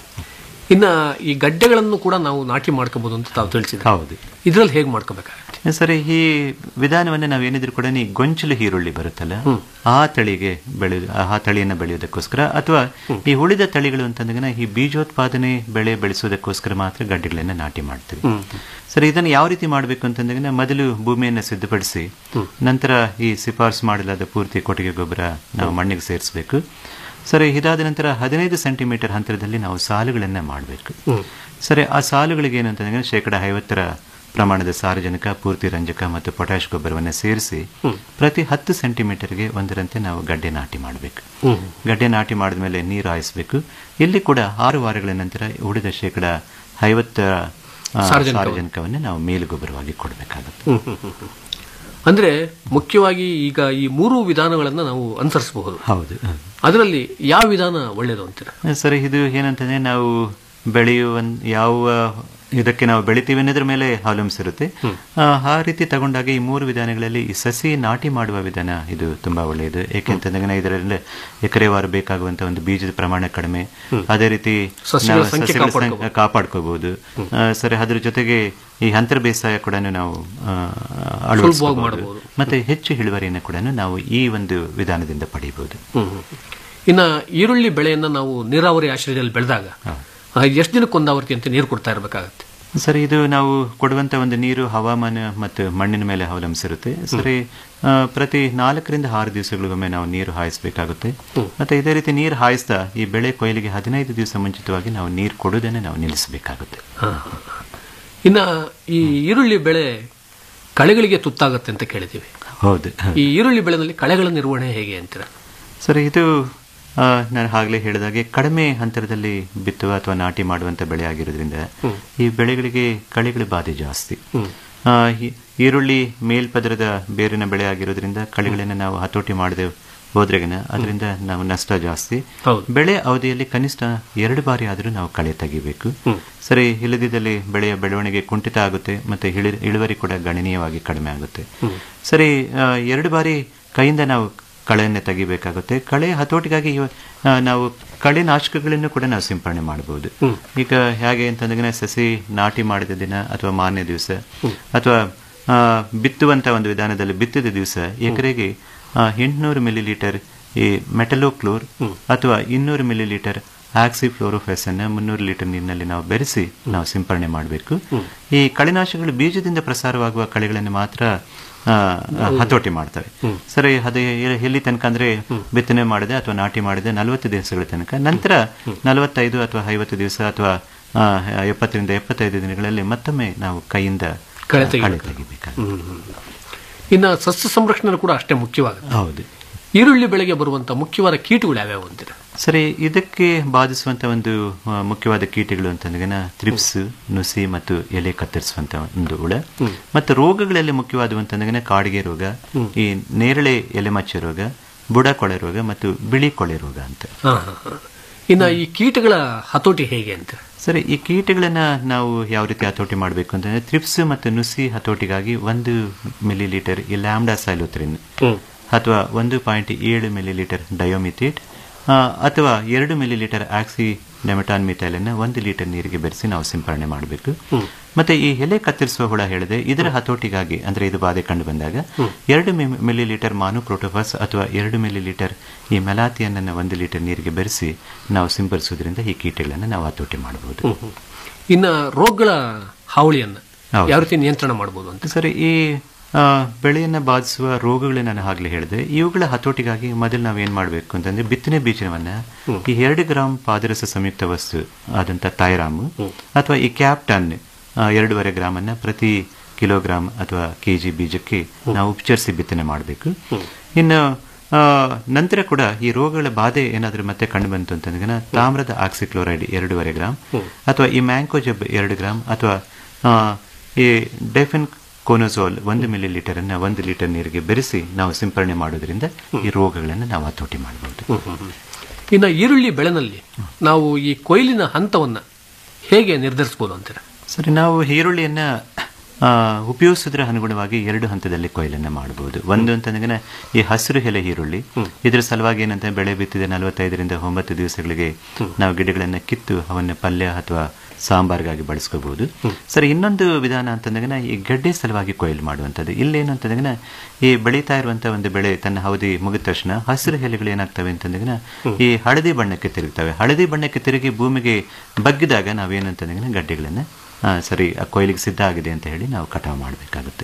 ಇನ್ನ ಈ ಗಡ್ಡೆಗಳನ್ನು ಕೂಡ ನಾವು ನಾಟಿ ಮಾಡ್ಕೋಬಹುದು ಅಂತ ತಾವು ತಿಳಿಸಿದ್ರೆ ಹೌದು ಇದ್ರಲ್ಲಿ ಹೇಗೆ ಮಾಡ್ಕೋಬೇಕಾಗತ್ತೆ ಸರಿ ಈ ವಿಧಾನವನ್ನು ನಾವೇನಿದ್ರು ಕೂಡ ಈ ಗೊಂಚಲು ಈರುಳ್ಳಿ ಬರುತ್ತಲ್ಲ ಆ ತಳಿಗೆ ಬೆಳೆಯುದು ಆ ತಳಿಯನ್ನು ಬೆಳೆಯೋದಕ್ಕೋಸ್ಕರ ಅಥವಾ ಈ ಉಳಿದ ತಳಿಗಳು ಅಂತಂದಾಗ ಈ ಬೀಜೋತ್ಪಾದನೆ ಬೆಳೆ ಬೆಳೆಸೋದಕ್ಕೋಸ್ಕರ ಮಾತ್ರ ಗಡ್ಡೆಗಳನ್ನ ನಾಟಿ ಮಾಡ್ತೀವಿ ಸರಿ ಇದನ್ನು ಯಾವ ರೀತಿ ಮಾಡಬೇಕು ಅಂತಂದಾಗ ಮೊದಲು ಭೂಮಿಯನ್ನು ಸಿದ್ಧಪಡಿಸಿ ನಂತರ ಈ ಶಿಫಾರಸು ಮಾಡಲಾದ ಪೂರ್ತಿ ಕೊಟ್ಟಿಗೆ ಗೊಬ್ಬರ ನಾವು ಮಣ್ಣಿಗೆ ಸೇರಿಸಬೇಕು ಸರಿ ಇದಾದ ನಂತರ ಹದಿನೈದು ಸೆಂಟಿಮೀಟರ್ ಅಂತರದಲ್ಲಿ ನಾವು ಸಾಲುಗಳನ್ನ ಮಾಡಬೇಕು ಸರಿ ಆ ಸಾಲುಗಳಿಗೆ ಏನು ಅಂತಂದ್ರೆ ಶೇಕಡ ಐವತ್ತರ ಪ್ರಮಾಣದ ಸಾರಜನಕ ಪೂರ್ತಿ ರಂಜಕ ಮತ್ತು ಪೊಟ್ಯಾಶ್ ಗೊಬ್ಬರವನ್ನು ಸೇರಿಸಿ ಪ್ರತಿ ಹತ್ತು ಸೆಂಟಿಮೀಟರ್ಗೆ ಒಂದರಂತೆ ನಾವು ಗಡ್ಡೆ ನಾಟಿ ಮಾಡಬೇಕು ಗಡ್ಡೆ ನಾಟಿ ಮಾಡಿದ ಮೇಲೆ ನೀರು ಹಾಯಿಸಬೇಕು ಇಲ್ಲಿ ಕೂಡ ಆರು ವಾರಗಳ ನಂತರ ಉಳಿದ ಶೇಕಡ ಐವತ್ತರ ಆ, ಸಾರಜನಕವನ್ನು. ಸಾರಜನಕವನ್ನು ನಾವು ಮೇಲು ಗೊಬ್ಬರವಾಗಿ ಕೊಡಬೇಕಾಗುತ್ತೆ ಹ್ಮ್, ಹ್ಮ್, ಹ್ಮ್, ಹ್ಮ್. ಅಂದ್ರೆ ಮುಖ್ಯವಾಗಿ ಈಗ ಈ ಮೂರು ವಿಧಾನಗಳನ್ನ ನಾವು ಅನುಸರಿಸಬಹುದು ಹೌದು ಅದರಲ್ಲಿ ಯಾವ ವಿಧಾನ ಒಳ್ಳೇದು ಅಂತೀರ ಸರಿ ಇದು ಏನಂತಂದ್ರೆ ನಾವು ಬೆಳೆಯುವ ಯಾವ ಇದಕ್ಕೆ ನಾವು ಬೆಳಿತೀವಿ ಅನ್ನೋದ್ರ ಮೇಲೆ ಅವಲಂಬಿಸಿರುತ್ತೆ ಆ, ಆ ರೀತಿ ತಗೊಂಡಾಗ ಈ ಮೂರು ವಿಧಾನಗಳಲ್ಲಿ ಈ ಸಸಿ ನಾಟಿ ಮಾಡುವ ವಿಧಾನ ಇದು ತುಂಬಾ ಒಳ್ಳೆಯದು ಏಕೆಂತಂದ್ರೆ ಇದರಲ್ಲಿ ಎಕರೆವಾರು ಬೇಕಾಗುವಂತ ಒಂದು ಬೀಜದ ಪ್ರಮಾಣ ಕಡಿಮೆ ಅದೇ ರೀತಿ ಸಸ್ಯಗಳ ನಾವು ಸಂಖ್ಯೆ ಸಸ್ಯಗಳ ಕಾಪಾಡ್ಕೋಬಹುದು. ಸಂಖ್ಯೆ ಕಾಪಾಡ್ಕೋಬಹುದು ಆ, ಸರಿ ಅದ್ರ ಜೊತೆಗೆ ಈ ಅಂತರ ಬೇಸಾಯ ಕೂಡ ನಾವು ಆ, ಅಳವಡಿಸ್ಕೋಬಹುದು ಮಾಡಬಹುದು. ಮತ್ತೆ ಹೆಚ್ಚು ಇಳುವರಿಯನ್ನು ಕೂಡ ನಾವು ಈ ಒಂದು ವಿಧಾನದಿಂದ ಪಡೆಯಬಹುದು ಹ್ಮ್, ಹ್ಮ್. ಇನ್ನ ಈರುಳ್ಳಿ ಬೆಳೆಯನ್ನ ನಾವು ನೀರಾವರಿ ಆಶ್ರಯದಲ್ಲಿ ಬೆಳೆದಾಗ ಎಷ್ಟು ದಿನಕ್ಕೊಂದಾವರ್ತಿ ಅಂತ ನೀರು ಕೊಡ್ತಾ ಇರಬೇಕಾಗತ್ತೆ ಸರಿ ಇದು ನಾವು ಕೊಡುವಂತ ಒಂದು ನೀರು ಹವಾಮಾನ ಮತ್ತು ಮಣ್ಣಿನ ಮೇಲೆ ಅವಲಂಬಿಸಿರುತ್ತೆ ಸರಿ ಆ, ಪ್ರತಿ ನಾಲ್ಕರಿಂದ ಆರು ದಿವಸಗಳಿಗೊಮ್ಮೆ ನಾವು ನೀರು ಹಾಯಿಸಬೇಕಾಗುತ್ತೆ ಮತ್ತೆ ಇದೇ ರೀತಿ ನೀರು ಹಾಯಿಸ್ತಾ ಈ ಬೆಳೆ ಕೊಯ್ಲಿಗೆ ಹದಿನೈದು ದಿವಸ ಮುಂಚಿತವಾಗಿ ನಾವು ನೀರು ಕೊಡುವುದನ್ನು ನಾವು ನಿಲ್ಲಿಸಬೇಕಾಗುತ್ತೆ ಇನ್ನ ಈ ಈರುಳ್ಳಿ ಬೆಳೆ ಕಳೆಗಳಿಗೆ ತುತ್ತಾಗತ್ತೆ ಅಂತ ಕೇಳಿದ್ದೀವಿ ಹೌದು ಈ ಈರುಳ್ಳಿ ಬೆಳೆನಲ್ಲಿ ಕಳೆಗಳ ನಿರ್ವಹಣೆ ಹೇಗೆ ಅಂತೀರ ಸರಿ ಇದು ಆ, ನಾನು ಆಗಲೇ ಹೇಳಿದಾಗೆ ಕಡಿಮೆ ಅಂತರದಲ್ಲಿ ಬಿತ್ತುವ ಅಥವಾ ನಾಟಿ ಮಾಡುವಂತ ಬೆಳೆ ಆಗಿರೋದ್ರಿಂದ ಈ ಬೆಳೆಗಳಿಗೆ ಕಳೆಗಳ ಬಾಧೆ ಜಾಸ್ತಿ ಆ, ಈ- ಈರುಳ್ಳಿ ಮೇಲ್ಪದರದ ಬೇರಿನ ಬೆಳೆ ಆಗಿರೋದ್ರಿಂದ ಕಳೆಗಳನ್ನು ನಾವು ಹತೋಟಿ ಮಾಡದೆ ಹೋದ್ರೆಗಿನ ಅದರಿಂದ ನಾವು ನಷ್ಟ ಜಾಸ್ತಿ ಬೆಳೆ ಅವಧಿಯಲ್ಲಿ ಕನಿಷ್ಠ ಎರಡು ಬಾರಿ ಆದರೂ ನಾವು ಕಳೆ ತೆಗಿಬೇಕು ಸರಿ ಇಲ್ಲದಿದ್ದಲ್ಲಿ ಬೆಳೆಯ ಬೆಳವಣಿಗೆ ಕುಂಠಿತ ಆಗುತ್ತೆ ಮತ್ತೆ ಇಳಿ- ಇಳುವರಿ ಕೂಡ ಗಣನೀಯವಾಗಿ ಕಡಿಮೆ ಆಗುತ್ತೆ ಸರಿ ಆ, ಎರಡು ಬಾರಿ ಕೈಯಿಂದ ನಾವು ಕಳೆಯನ್ನು ತೆಗಿಬೇಕಾಗುತ್ತೆ ಕಳೆ ಹತೋಟಿಗಾಗಿ ಇವ- ಆ, ನಾವು ಕಳೆ ನಾಶಕಗಳನ್ನು ಕೂಡ ನಾವು ಸಿಂಪಡಣೆ ಮಾಡಬಹುದು ಈಗ ಹೇಗೆ ಅಂತಂದ್ರೆ ಸಸಿ ನಾಟಿ ಮಾಡಿದ ದಿನ ಅಥವಾ ಮಾನ್ಯ ದಿವಸ ಅಥವಾ ಆ, ಬಿತ್ತುವಂತ ಒಂದು ವಿಧಾನದಲ್ಲಿ ಬಿತ್ತಿದ ದಿವಸ ಎಕರೆಗೆ ಎಂಟುನೂರು ಮಿಲಿ ಲೀಟರ್ ಈ ಮೆಟಲೋಕ್ಲೋರ್ ಅಥವಾ ಇನ್ನೂರು ಮಿಲಿ ಲೀಟರ್ ಆಕ್ಸಿಫ್ಲೋರೋಫೆಸ್ ಅನ್ನ ಮುನ್ನೂರು ಲೀಟರ್ ನೀರಿನಲ್ಲಿ ನಾವು ಬೆರೆಸಿ ನಾವು ಸಿಂಪರಣೆ ಮಾಡಬೇಕು ಈ ಕಳೆನಾಶಕಗಳು ಬೀಜದಿಂದ ಪ್ರಸಾರವಾಗುವ ಕಳೆಗಳನ್ನು ಮಾತ್ರ ಆ, ಹತೋಟಿ ಮಾಡ್ತವೆ ಸರಿ ಅದೇ ಎ- ಎಲ್ಲಿ ತನಕ ಅಂದ್ರೆ ಬಿತ್ತನೆ ಮಾಡಿದೆ ಅಥವಾ ನಾಟಿ ಮಾಡಿದೆ ನಲವತ್ತು ದಿವಸಗಳ ತನಕ ನಂತರ ನಲವತ್ತೈದು ಅಥವಾ ಐವತ್ತು ದಿವಸ ಅಥವಾ ಆ, ಎಪ್ಪತ್ತರಿಂದ ಎಪ್ಪತ್ತೈದು ದಿನಗಳಲ್ಲಿ ಮತ್ತೊಮ್ಮೆ ನಾವು ಕೈಯಿಂದ ಕಳೆ ಆ, ತೆಗಿಬೇಕು. ತೆಗಿಬೇಕಾಗುತ್ತೆ ಇನ್ನ ಸಸ್ಯ ಸಂರಕ್ಷಣೆ ಕೂಡ ಅಷ್ಟೇ ಮುಖ್ಯವಾಗುತ್ತೆ ಹೌದು ಈರುಳ್ಳಿ ಬೆಳೆಗೆ ಬರುವಂತ ಮುಖ್ಯವಾದ ಕೀಟಗಳು ಯಾವ್ಯಾವು ಅಂತೀರ ಸರಿ ಇದಕ್ಕೆ ಬಾಧಿಸುವಂತ ಒಂದು ಆ, ಮುಖ್ಯವಾದ ಕೀಟಗಳು ಅಂತಂದ್ರೆ ತ್ರಿಪ್ಸ್ ನುಸಿ ಮತ್ತು ಎಲೆ ಕತ್ತರಿಸುವಂತ ಒಂದು ಹುಳ ಮತ್ತು ರೋಗಗಳಲ್ಲಿ ಮುಖ್ಯವಾದವಂತಂದ್ರೆ ಕಾಡಿಗೆ ರೋಗ ಈ ನೇರಳೆ ಎಲೆ ಮಚ್ಚೆ ರೋಗ ಬುಡ ಕೊಳೆ ರೋಗ ಮತ್ತು ಬಿಳಿ ಕೊಳೆ ರೋಗ ಅಂತ ಹಾ, ಹಾ, ಹಾ. ಇನ್ನ ಈ ಕೀಟಗಳ ಹತೋಟಿ ಹೇಗೆ ಅಂತ ಸರಿ ಈ ಕೀಟಗಳನ್ನ ನಾವು ಯಾವ ರೀತಿ ಹತೋಟಿ ಮಾಡಬೇಕು ಅಂತಂದ್ರೆ ತ್ರಿಪ್ಸ್ ಮತ್ತು ನುಸಿ ಹತೋಟಿಗಾಗಿ ಒಂದು ಮಿಲಿ ಲೀಟರ್ ಈ ಲ್ಯಾಂಬ್ಡಾ ಸೈಲೋತ್ರಿನ್ ಅಥವಾ ಒಂದು ಪಾಯಿಂಟ್ ಏಳು ಮಿಲಿ ಲೀಟರ್ ಡಯೋಮಿಥೇಟ್ ಆ, ಅಥವಾ ಎರಡು millilitre oxydemeton methyl ಅನ್ನ ಒಂದು ಲೀಟರ್ ನೀರಿಗೆ ಬೆರೆಸಿ ನಾವು ಸಿಂಪರಣೆ ಮಾಡಬೇಕು ಮತ್ತೆ ಈ ಎಲೆ ಕತ್ತರಿಸುವ ಹುಳ ಹೇಳಿದೆ ಇದರ ಹತೋಟಿಗಾಗಿ ಅಂದ್ರೆ ಇದು ಬಾಧೆ ಕಂಡು ಬಂದಾಗ ಎರಡು ಮಿಲಿ ಲೀಟರ್ ಮಾನುಕ್ರೋಟೋಫಾಸ್ ಅಥವಾ ಎರಡು ಮಿಲಿ ಲೀಟರ್ ಈ ಮೆಲಾತಿಯನ್ನ ಒಂದು ಲೀಟರ್ ನೀರಿಗೆ ಬೆರೆಸಿ ನಾವು ಸಿಂಪರಿಸುವುದರಿಂದ ಈ ಕೀಟಗಳನ್ನು ನಾವು ಹತೋಟಿ ಮಾಡಬಹುದು ಇನ್ನ ರೋಗಗಳ ಹಾವಳಿಯನ್ನ ಹೌದು. ಯಾವ ರೀತಿ ನಿಯಂತ್ರಣ ಮಾಡಬಹುದು ಅಂತ ಸರಿ ಈ ಆ, ಬೆಳೆಯನ್ನ ಬಾಧಿಸುವ ರೋಗಗಳನ್ನ ನಾನು ಆಗ್ಲೇ ಹೇಳಿದೆ ಇವುಗಳ ಹತೋಟಿಗಾಗಿ ಮೊದಲು ನಾವೇನ್ ಮಾಡಬೇಕು ಅಂತಂದ್ರೆ ಬಿತ್ತನೆ ಬೀಜವನ್ನ ಈ ಎರಡು ಗ್ರಾಂ ಪಾದರಸ ಸಂಯುಕ್ತ ವಸ್ತು ಆದಂತ ಥೈರಾಮು ಅಥವಾ ಈ ಕ್ಯಾಪ್ಟನ್ ಆ, ಎರಡೂವರೆ ಗ್ರಾಮ್ ಅನ್ನ ಪ್ರತಿ ಕಿಲೋಗ್ರಾಮ್ ಅಥವಾ ಕೆಜಿ ಬೀಜಕ್ಕೆ ನಾವು ಉಪಚರಿಸಿ ಬಿತ್ತನೆ ಮಾಡಬೇಕು ಇನ್ನು ಆ, ನಂತರ ಕೂಡ ಈ ರೋಗಗಳ ಬಾಧೆ ಏನಾದರೂ ಮತ್ತೆ ಕಂಡು ಬಂತು ಅಂತಂದ್ರೆ ತಾಮ್ರದ ಆಕ್ಸಿಕ್ಲೋರೈಡ್ ಎರಡೂವರೆ ಗ್ರಾಮ್ ಅಥವಾ ಈ ಮ್ಯಾಂಕೋಜಬ್ ಎರಡು ಗ್ರಾಮ್ ಅಥವಾ ಆ, ಈ ಡೆಫಿನ್ ಕೋನೋಸೋಲ್ ಒಂದು ಮಿಲಿ ಲೀಟರ್ ಅನ್ನ ಒಂದು ಲೀಟರ್ ನೀರಿಗೆ ಬೆರೆಸಿ ನಾವು ಸಿಂಪರಣೆ ಮಾಡೋದ್ರಿಂದ ಈ ರೋಗಗಳನ್ನು ನಾವು ಹತೋಟಿ ಮಾಡಬಹುದು ಇನ್ನ ಈರುಳ್ಳಿ ಬೆಳೆನಲ್ಲಿ ನಾವು ಈ ಕೊಯ್ಲಿನ ಹಂತವನ್ನ ಹೇಗೆ ನಿರ್ಧರಿಸಬಹುದು ಅಂತೀರ ಸರಿ ನಾವು ಈರುಳ್ಳಿಯನ್ನ ಆ, ಉಪಯೋಗಿಸೋದ್ರ ಅನುಗುಣವಾಗಿ ಎರಡು ಹಂತದಲ್ಲಿ ಕೊಯ್ಲನ್ನ ಮಾಡಬಹುದು ಒಂದು ಅಂತಂದ್ರೆ ಈ ಹಸಿರು ಎಲೆ ಈರುಳ್ಳಿ ಇದ್ರ ಸಲುವಾಗಿ ಏನಂತ ಬೆಳೆ ಬಿತ್ತಿದ ನಲವತ್ತೈದರಿಂದ ಒಂಬತ್ತು ದಿವಸಗಳಿಗೆ ನಾವು ಗಿಡಗಳನ್ನ ಕಿತ್ತು ಅವನ್ನ ಪಲ್ಯ ಅಥವಾ ಸಾಂಬಾರ್ಗಾಗಿ ಬಳಸ್ಕೋಬಹುದು ಸರಿ ಇನ್ನೊಂದು ವಿಧಾನ ಅಂತಂದ್ರೆ ಈ ಗಡ್ಡೆ ಸಲುವಾಗಿ ಕೊಯ್ಲು ಮಾಡುವಂಥದ್ದು ಇಲ್ಲೇನು ಅಂತಂದ್ರೆ ಈ ಬೆಳೀತಾ ಇರುವಂತ ಒಂದು ಬೆಳೆ ತನ್ನ ಅವಧಿ ಮುಗಿದ ತಕ್ಷಣ ಹಸಿರು ಎಲೆಗಳು ಏನಾಗ್ತವೆ ಅಂತಂದ್ರೆ ಈ ಹಳದಿ ಬಣ್ಣಕ್ಕೆ ತಿರುಗ್ತವೆ ಹಳದಿ ಬಣ್ಣಕ್ಕೆ ತಿರುಗಿ ಭೂಮಿಗೆ ಬಗ್ಗಿದಾಗ ನಾವೇನಂತಂದ್ರೆ ಗಡ್ಡೆಗಳನ್ನ ಆ, ಸರಿ ಆ ಕೊಯ್ಲಿಗೆ ಸಿದ್ಧ ಆಗಿದೆ ಅಂತ ಹೇಳಿ ನಾವು ಕಟಾವು ಮಾಡಬೇಕಾಗುತ್ತೆ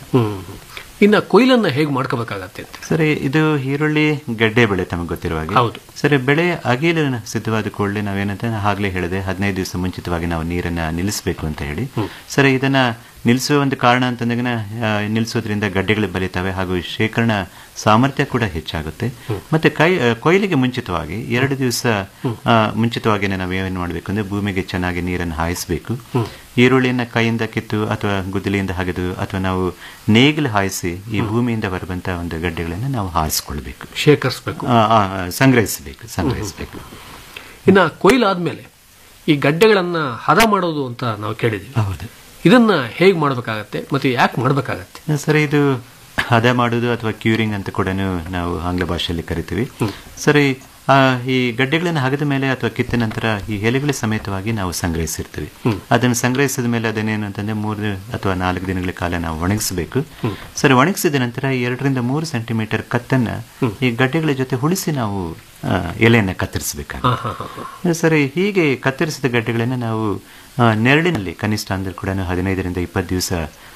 ಇನ್ನ ಕೊಯ್ಲನ್ನ ಹೇಗೆ ಮಾಡ್ಕೋಬೇಕಾಗತ್ತೆ ಅಂತ ಸರಿ ಇದು ಈರುಳ್ಳಿ ಗಡ್ಡೆ ಬೆಳೆ ತಮಗೆ ಗೊತ್ತಿರುವ ಹಾಗೆ ಹೌದು. ಸರಿ ಬೆಳೆ ಅಗೀಲು ಸಿದ್ಧವಾದ ಕೂಡಲೇ ನಾವೇನಂತ ಆಗ್ಲೇ ಹೇಳಿದೆ ಹದಿನೈದು ದಿವಸ ಮುಂಚಿತವಾಗಿ ನಾವು ನೀರನ್ನ ನಿಲ್ಲಿಸಬೇಕು ಅಂತ ಹೇಳಿ ಸರಿ ಇದನ್ನ ನಿಲ್ಲಿಸುವ ಒಂದು ಕಾರಣ ಅಂತಂದಾಗ ನಿಲ್ಲಿಸೋದ್ರಿಂದ ಗಡ್ಡೆಗಳು ಬಲಿತವೆ ಹಾಗೂ ಶೇಖರಣಾ ಸಾಮರ್ಥ್ಯ ಕೂಡ ಹೆಚ್ಚಾಗುತ್ತೆ ಮತ್ತೆ ಕೈ ಆ, ಕೊಯ್ಲಿಗೆ ಮುಂಚಿತವಾಗಿ ಎರಡು ದಿವಸ ಮುಂಚಿತವಾಗಿ ನಾವೇನು ಮಾಡಬೇಕು ಅಂದ್ರೆ ಭೂಮಿಗೆ ಚೆನ್ನಾಗಿ ನೀರನ್ನು ಹಾಯಿಸಬೇಕು ಈರುಳ್ಳಿಯನ್ನ ಕೈಯಿಂದ ಕಿತ್ತು ಅಥವಾ ಗುದ್ದಲಿಯಿಂದ ಹಗೆದು ಅಥವಾ ನಾವು ನೇಗಿಲು ಹಾಯಿಸಿ ಈ ಭೂಮಿಯಿಂದ ಬರುವಂತಹ ಒಂದು ಗಡ್ಡೆಗಳನ್ನು ನಾವು ಹಾರಿಸ್ಕೊಳ್ಬೇಕು ಶೇಖರಿಸಬೇಕು ಆ, ಆ, ಸಂಗ್ರಹಿಸಬೇಕು ಸಂಗ್ರಹಿಸಬೇಕು ಇನ್ನ ಕೊಯ್ಲಾದ್ಮೇಲೆ ಈ ಗಡ್ಡೆಗಳನ್ನ ಹದ ಮಾಡೋದು ಅಂತ ನಾವು ಕೇಳಿದ್ವಿ ಹೌದು ಇದನ್ನ ಹೇಗೆ ಮಾಡಬೇಕಾಗತ್ತೆ ಮತ್ತೆ ಯಾಕೆ ಮಾಡಬೇಕಾಗತ್ತೆ ಸರಿ ಇದು ಹದ ಮಾಡುವುದು ಅಥವಾ ಕ್ಯೂರಿಂಗ್ ಅಂತ ಕೂಡ ನಾವು ಆಂಗ್ಲ ಭಾಷೆಯಲ್ಲಿ ಕರಿತೀವಿ ಸರಿ ಆ, ಈ ಗಡ್ಡೆಗಳನ್ನು ಹಗದ ಮೇಲೆ ಅಥವಾ ಕಿತ್ತ ನಂತರ ಈ ಎಲೆಗಳ ಸಮೇತವಾಗಿ ನಾವು ಸಂಗ್ರಹಿಸಿರ್ತೀವಿ ಅದನ್ನು ಸಂಗ್ರಹಿಸಿದ ಮೇಲೆ ಅದನ್ನೇನು ಅಂತಂದ್ರೆ ಮೂರು ಅಥವಾ ನಾಲ್ಕು ದಿನಗಳ ಕಾಲ ನಾವು ಒಣಗಿಸಬೇಕು ಸರಿ ಒಣಗಿಸಿದ ನಂತರ ಎರಡರಿಂದ ಮೂರು ಸೆಂಟಿಮೀಟರ್ ಕತ್ತನ್ನ ಈ ಗಡ್ಡೆಗಳ ಜೊತೆ ಉಳಿಸಿ ನಾವು ಆ, ಎಲೆಯನ್ನ ಕತ್ತರಿಸಬೇಕಾಗುತ್ತೆ ಸರಿ ಹೀಗೆ ಕತ್ತರಿಸಿದ ಗಡ್ಡೆಗಳನ್ನು ನಾವು ಆ, ನೆರಳಿನಲ್ಲಿ ಕನಿಷ್ಠ ಅಂದ್ರೆ ಕೂಡ ಹದಿನೈದರಿಂದ ಇಪ್ಪತ್ತು ದಿವಸ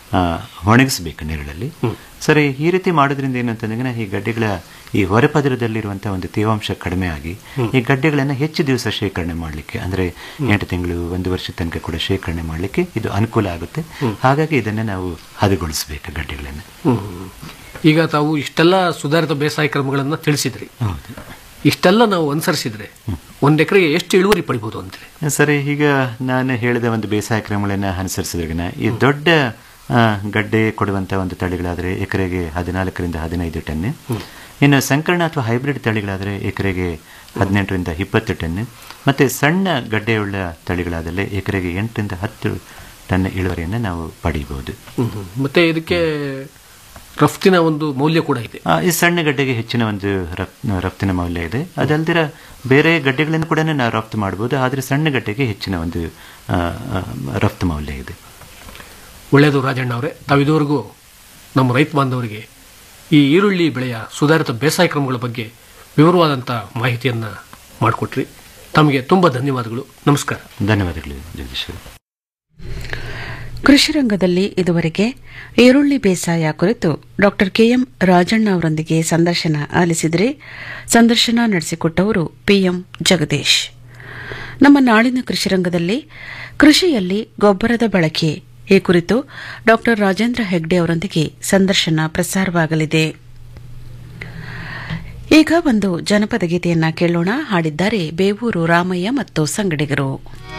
ಒಣಗಿಸಬೇಕು ನೆರಳಲ್ಲಿ ಸರಿ ಈ ರೀತಿ ಮಾಡೋದ್ರಿಂದ ಏನಂತಂದ್ರೆ ಈ ಗಡ್ಡೆಗಳ ಈ ಹೊರಪದರದಲ್ಲಿರುವಂತಹ ಒಂದು ತೇವಾಂಶ ಕಡಿಮೆ ಆಗಿ ಈ ಗಡ್ಡೆಗಳನ್ನ ಹೆಚ್ಚು ದಿವಸ ಶೇಖರಣೆ ಮಾಡಲಿಕ್ಕೆ ಅಂದ್ರೆ ಎಂಟು ತಿಂಗಳು ಒಂದು ವರ್ಷದ ತನಕ ಕೂಡ ಶೇಖರಣೆ ಮಾಡಲಿಕ್ಕೆ ಇದು ಅನುಕೂಲ ಆಗುತ್ತೆ ಹಾಗಾಗಿ ಇದನ್ನ ನಾವು ಹದಗೊಳಿಸಬೇಕು ಗಡ್ಡೆಗಳನ್ನ ಈಗ ತಾವು ಇಷ್ಟೆಲ್ಲ ಸುಧಾರಿತ ಬೇಸಾಯ ಕ್ರಮಗಳನ್ನ ತಿಳಿಸಿದ್ರಿ ಇಷ್ಟೆಲ್ಲ ನಾವು ಅನುಸರಿಸಿದ್ರೆ ಒಂದ್ ಎಕರೆಗೆ ಎಷ್ಟು ಇಳುವರಿ ಪಡಿಬಹುದು ಅಂತೀರಿ ಸರಿ ಈಗ ನಾನು ಹೇಳಿದ ಒಂದು ಬೇಸಾಯ ಕ್ರಮಗಳನ್ನ ಅನುಸರಿಸಿದ್ರಗನ ಈ ದೊಡ್ಡ ಆ, ಗಡ್ಡೆ ಕೊಡುವಂಥ ಒಂದು ತಳಿಗಳಾದರೆ ಎಕರೆಗೆ ಹದಿನಾಲ್ಕರಿಂದ ಹದಿನೈದು ಟನ್ ಇನ್ನು ಸಂಕರಣ ಅಥವಾ ಹೈಬ್ರಿಡ್ ತಳಿಗಳಾದರೆ ಎಕರೆಗೆ ಹದಿನೆಂಟರಿಂದ ಇಪ್ಪತ್ತು ಟನ್ ಮತ್ತು ಸಣ್ಣ ಗಡ್ಡೆಯುಳ್ಳ ತಳಿಗಳಾದಲ್ಲಿ ಎಕರೆಗೆ ಎಂಟರಿಂದ ಹತ್ತು ಟನ್ ಇಳುವರಿಯನ್ನು ನಾವು ಪಡೆಯಬಹುದು ಹ್ಮ್, ಹ್ಮ್. ಮತ್ತೆ ಇದಕ್ಕೆ ರಫ್ತಿನ ಒಂದು ಮೌಲ್ಯ ಕೂಡ ಇದೆ ಆ, ಈ ಸಣ್ಣ ಗಡ್ಡೆಗೆ ಹೆಚ್ಚಿನ ಒಂದು ರಫ್- ರಫ್ತಿನ ಮೌಲ್ಯ ಇದೆ ಅದಲ್ದಿರ ಬೇರೆ ಗಡ್ಡೆಗಳನ್ನು ಕೂಡ ನಾವು ರಫ್ತು ಮಾಡಬಹುದು ಆದರೆ ಸಣ್ಣ ಗಡ್ಡೆಗೆ ಹೆಚ್ಚಿನ ಒಂದು ಆ, ಆ, ರಫ್ತು ಮೌಲ್ಯ ಇದೆ ಒಳ್ಳೆಯದು ರಾಜಣ್ಣ ಅವರೇ ತಾವು ಇದುವರೆಗೂ ನಮ್ಮ ರೈತ ಬಾಂಧವರಿಗೆ ಈ ಈರುಳ್ಳಿ ಬೆಳೆಯ ಸುಧಾರಿತ ಬೇಸಾಯ ಕ್ರಮಗಳ ಬಗ್ಗೆ ವಿವರವಾದಂಥ ಮಾಹಿತಿಯನ್ನು ಮಾಡಿಕೊಟ್ರಿ ತಮಗೆ ತುಂಬ ಧನ್ಯವಾದಗಳು ನಮಸ್ಕಾರ ಧನ್ಯವಾದಗಳು ಜಗದೀಶ್ವರ್ ಕೃಷಿ ರಂಗದಲ್ಲಿ ಇದುವರೆಗೆ ಈರುಳ್ಳಿ ಬೇಸಾಯ ಕುರಿತು ಡಾಕ್ಟರ್ ಕೆಎಂ ರಾಜಣ್ಣ ಅವರೊಂದಿಗೆ ಸಂದರ್ಶನ ಆಲಿಸಿದರೆ ಸಂದರ್ಶನ ನಡೆಸಿಕೊಟ್ಟವರು ಪಿಎಂ ಜಗದೀಶ್ ನಮ್ಮ ನಾಳಿನ ಕೃಷಿ ರಂಗದಲ್ಲಿ ಕೃಷಿಯಲ್ಲಿ ಗೊಬ್ಬರದ ಬಳಕೆ ಈ ಕುರಿತು ಡಾಕ್ಟರ್ ರಾಜೇಂದ್ರ ಹೆಗ್ಡೆ ಅವರೊಂದಿಗೆ ಸಂದರ್ಶನ ಪ್ರಸಾರವಾಗಲಿದೆ ಈಗ ಒಂದು ಜನಪದ ಗೀತೆಯನ್ನ ಕೇಳೋಣ ಹಾಡಿದ್ದಾರೆ ಬೇವೂರು ರಾಮಯ್ಯ ಮತ್ತು ಸಂಗಡಿಗರು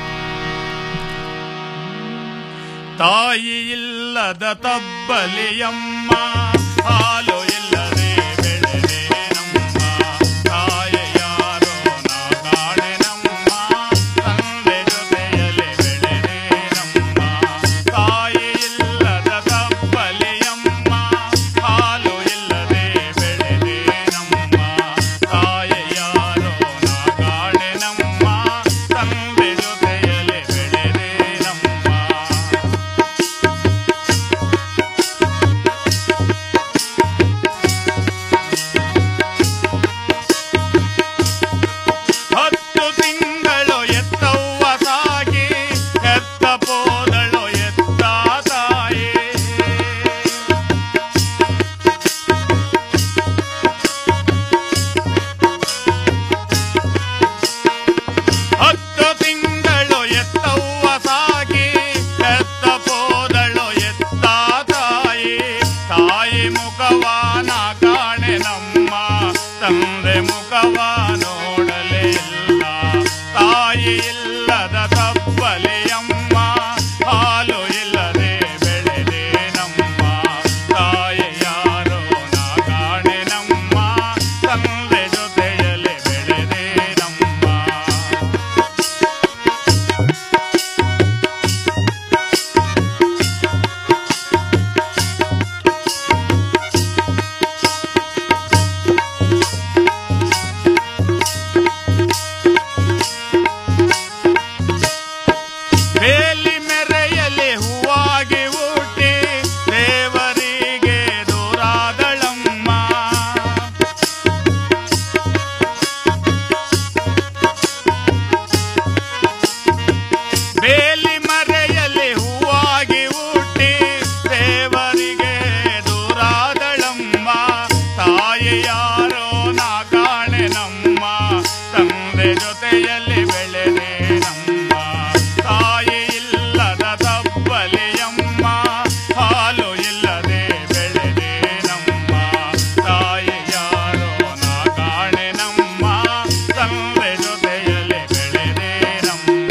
ತಾಯಿ ಇಲ್ಲದ ತಬ್ಬಲಿಯಮ್ಮ ಹಾಲು ಇಲ್ಲದೆ ಬೆಳೆದೆ ನಮ್ಮ ತಾಯ ಯಾರೋ ನಾ ಕಾಣೆ ನಮ್ಮ ತಂದೆ ಜೊತೆಯಲ್ಲಿ ಬೆಳೆದೆ ನಮ್ಮ ತಾಯಿ ಇಲ್ಲದ ತಬ್ಬಲಿಯಮ್ಮ ಹಾಲು ಇಲ್ಲದೆ ಬೆಳೆದೆ ನಮ್ಮ ತಾಯ ಯಾರೋ ನಾ ಕಾಣೆ ನಮ್ಮ ತಂದೆ ಜೊತೆಯಲ್ಲಿ ಬೆಳೆದೆ ನಮ್ಮ ಹತ್ತು ತಿಂಗಳು ಎತ್ತವ್ವ ಸಾಗಿ ಎತ್ತ ಪೋದಳು ಎತ್ತ ತಾಯಿ ಹತ್ತು ತಿಂಗಳು ಎತ್ತವ್ವ ಸಾಗಿ ಎತ್ತ ಪೋದಳು ಎತ್ತ ತಾಯಿ ತಾಯಿ ಮುಖವಾನ ಕಾಣೆ ನಮ್ಮ ತಂದೆ ಮುಖವ ನೋಡಲೇ ಇಲ್ಲ ತಾಯಿ ಇಲ್ಲದ ತಪ್ಪಲೆಯಮ್ಮ ಹಾಲು ಇಲ್ಲದೆ ಬೆಳೆದೆ ನಮ್ಮ ತಾಯಿ ಯಾರೋ ನಾ ಕಾಣೆ ನಮ್ಮ ತಂದೆ ಜೊತೆಯಲ್ಲಿ ಬೆಳೆದೆ ನಮ್ಮ ಬೇಲಿ ಮೆರೆಯಲಿ ಹೂವಾಗಿ ಹುಟ್ಟಿ ದೇವರಿಗೆ ದೂರಾದಳಮ್ಮ ಬೇಲಿ ಮರೆಯಲಿ ಹೂವಾಗಿ ಹುಟ್ಟಿ ದೇವರಿಗೆ ದೂರಾದಳಮ್ಮ ತಾಯಿ ಯಾರೋ ನಾ ಕಾಣೆ ನಮ್ಮ ತಂದೆ ಜೊತೆಯಲ್ಲಿ ಬೆಳೆದೆ ನಮ್ಮ ತಾಯಿ ಇಲ್ಲದ ತಬ್ಬಲಿಯಮ್ಮ ಹಾಲು ಇಲ್ಲದೆ ಬೆಳೆದೆ ನಮ್ಮ ತಾಯಿ ಯಾರೋ ನಾ ಕಾಣೆ ನಮ್ಮ ತಂದೆ ಜೊತೆಯಲ್ಲಿ ಬೆಳೆದೆ ನಮ್ಮ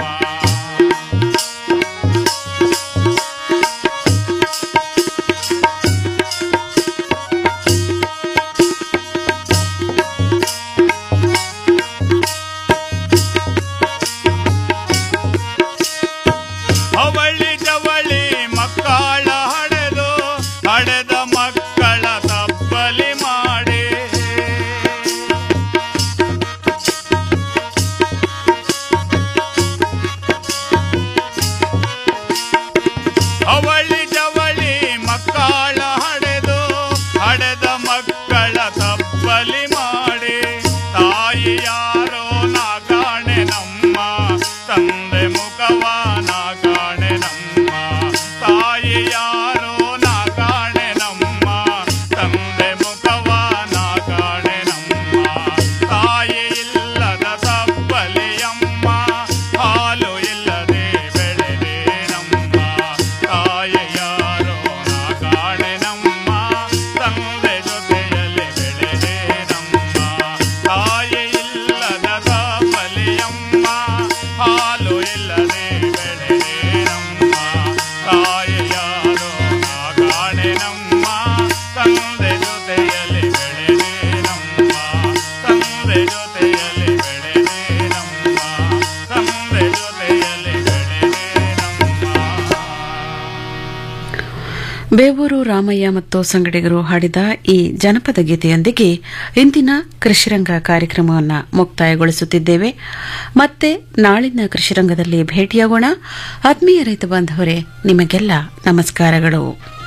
ಬೇವೂರು ರಾಮಯ್ಯ ಮತ್ತು ಸಂಗಡಿಗರು ಹಾಡಿದ ಈ ಜನಪದ ಗೀತೆಯೊಂದಿಗೆ ಇಂದಿನ ಕೃಷಿರಂಗ ಕಾರ್ಯಕ್ರಮವನ್ನು ಮುಕ್ತಾಯಗೊಳಿಸುತ್ತಿದ್ದೇವೆ ಮತ್ತೆ ನಾಳಿನ ಕೃಷಿರಂಗದಲ್ಲಿ ಭೇಟಿಯಾಗೋಣ ಆತ್ಮೀಯ ರೈತ ಬಾಂಧವರೇ ನಿಮಗೆಲ್ಲ ನಮಸ್ಕಾರಗಳು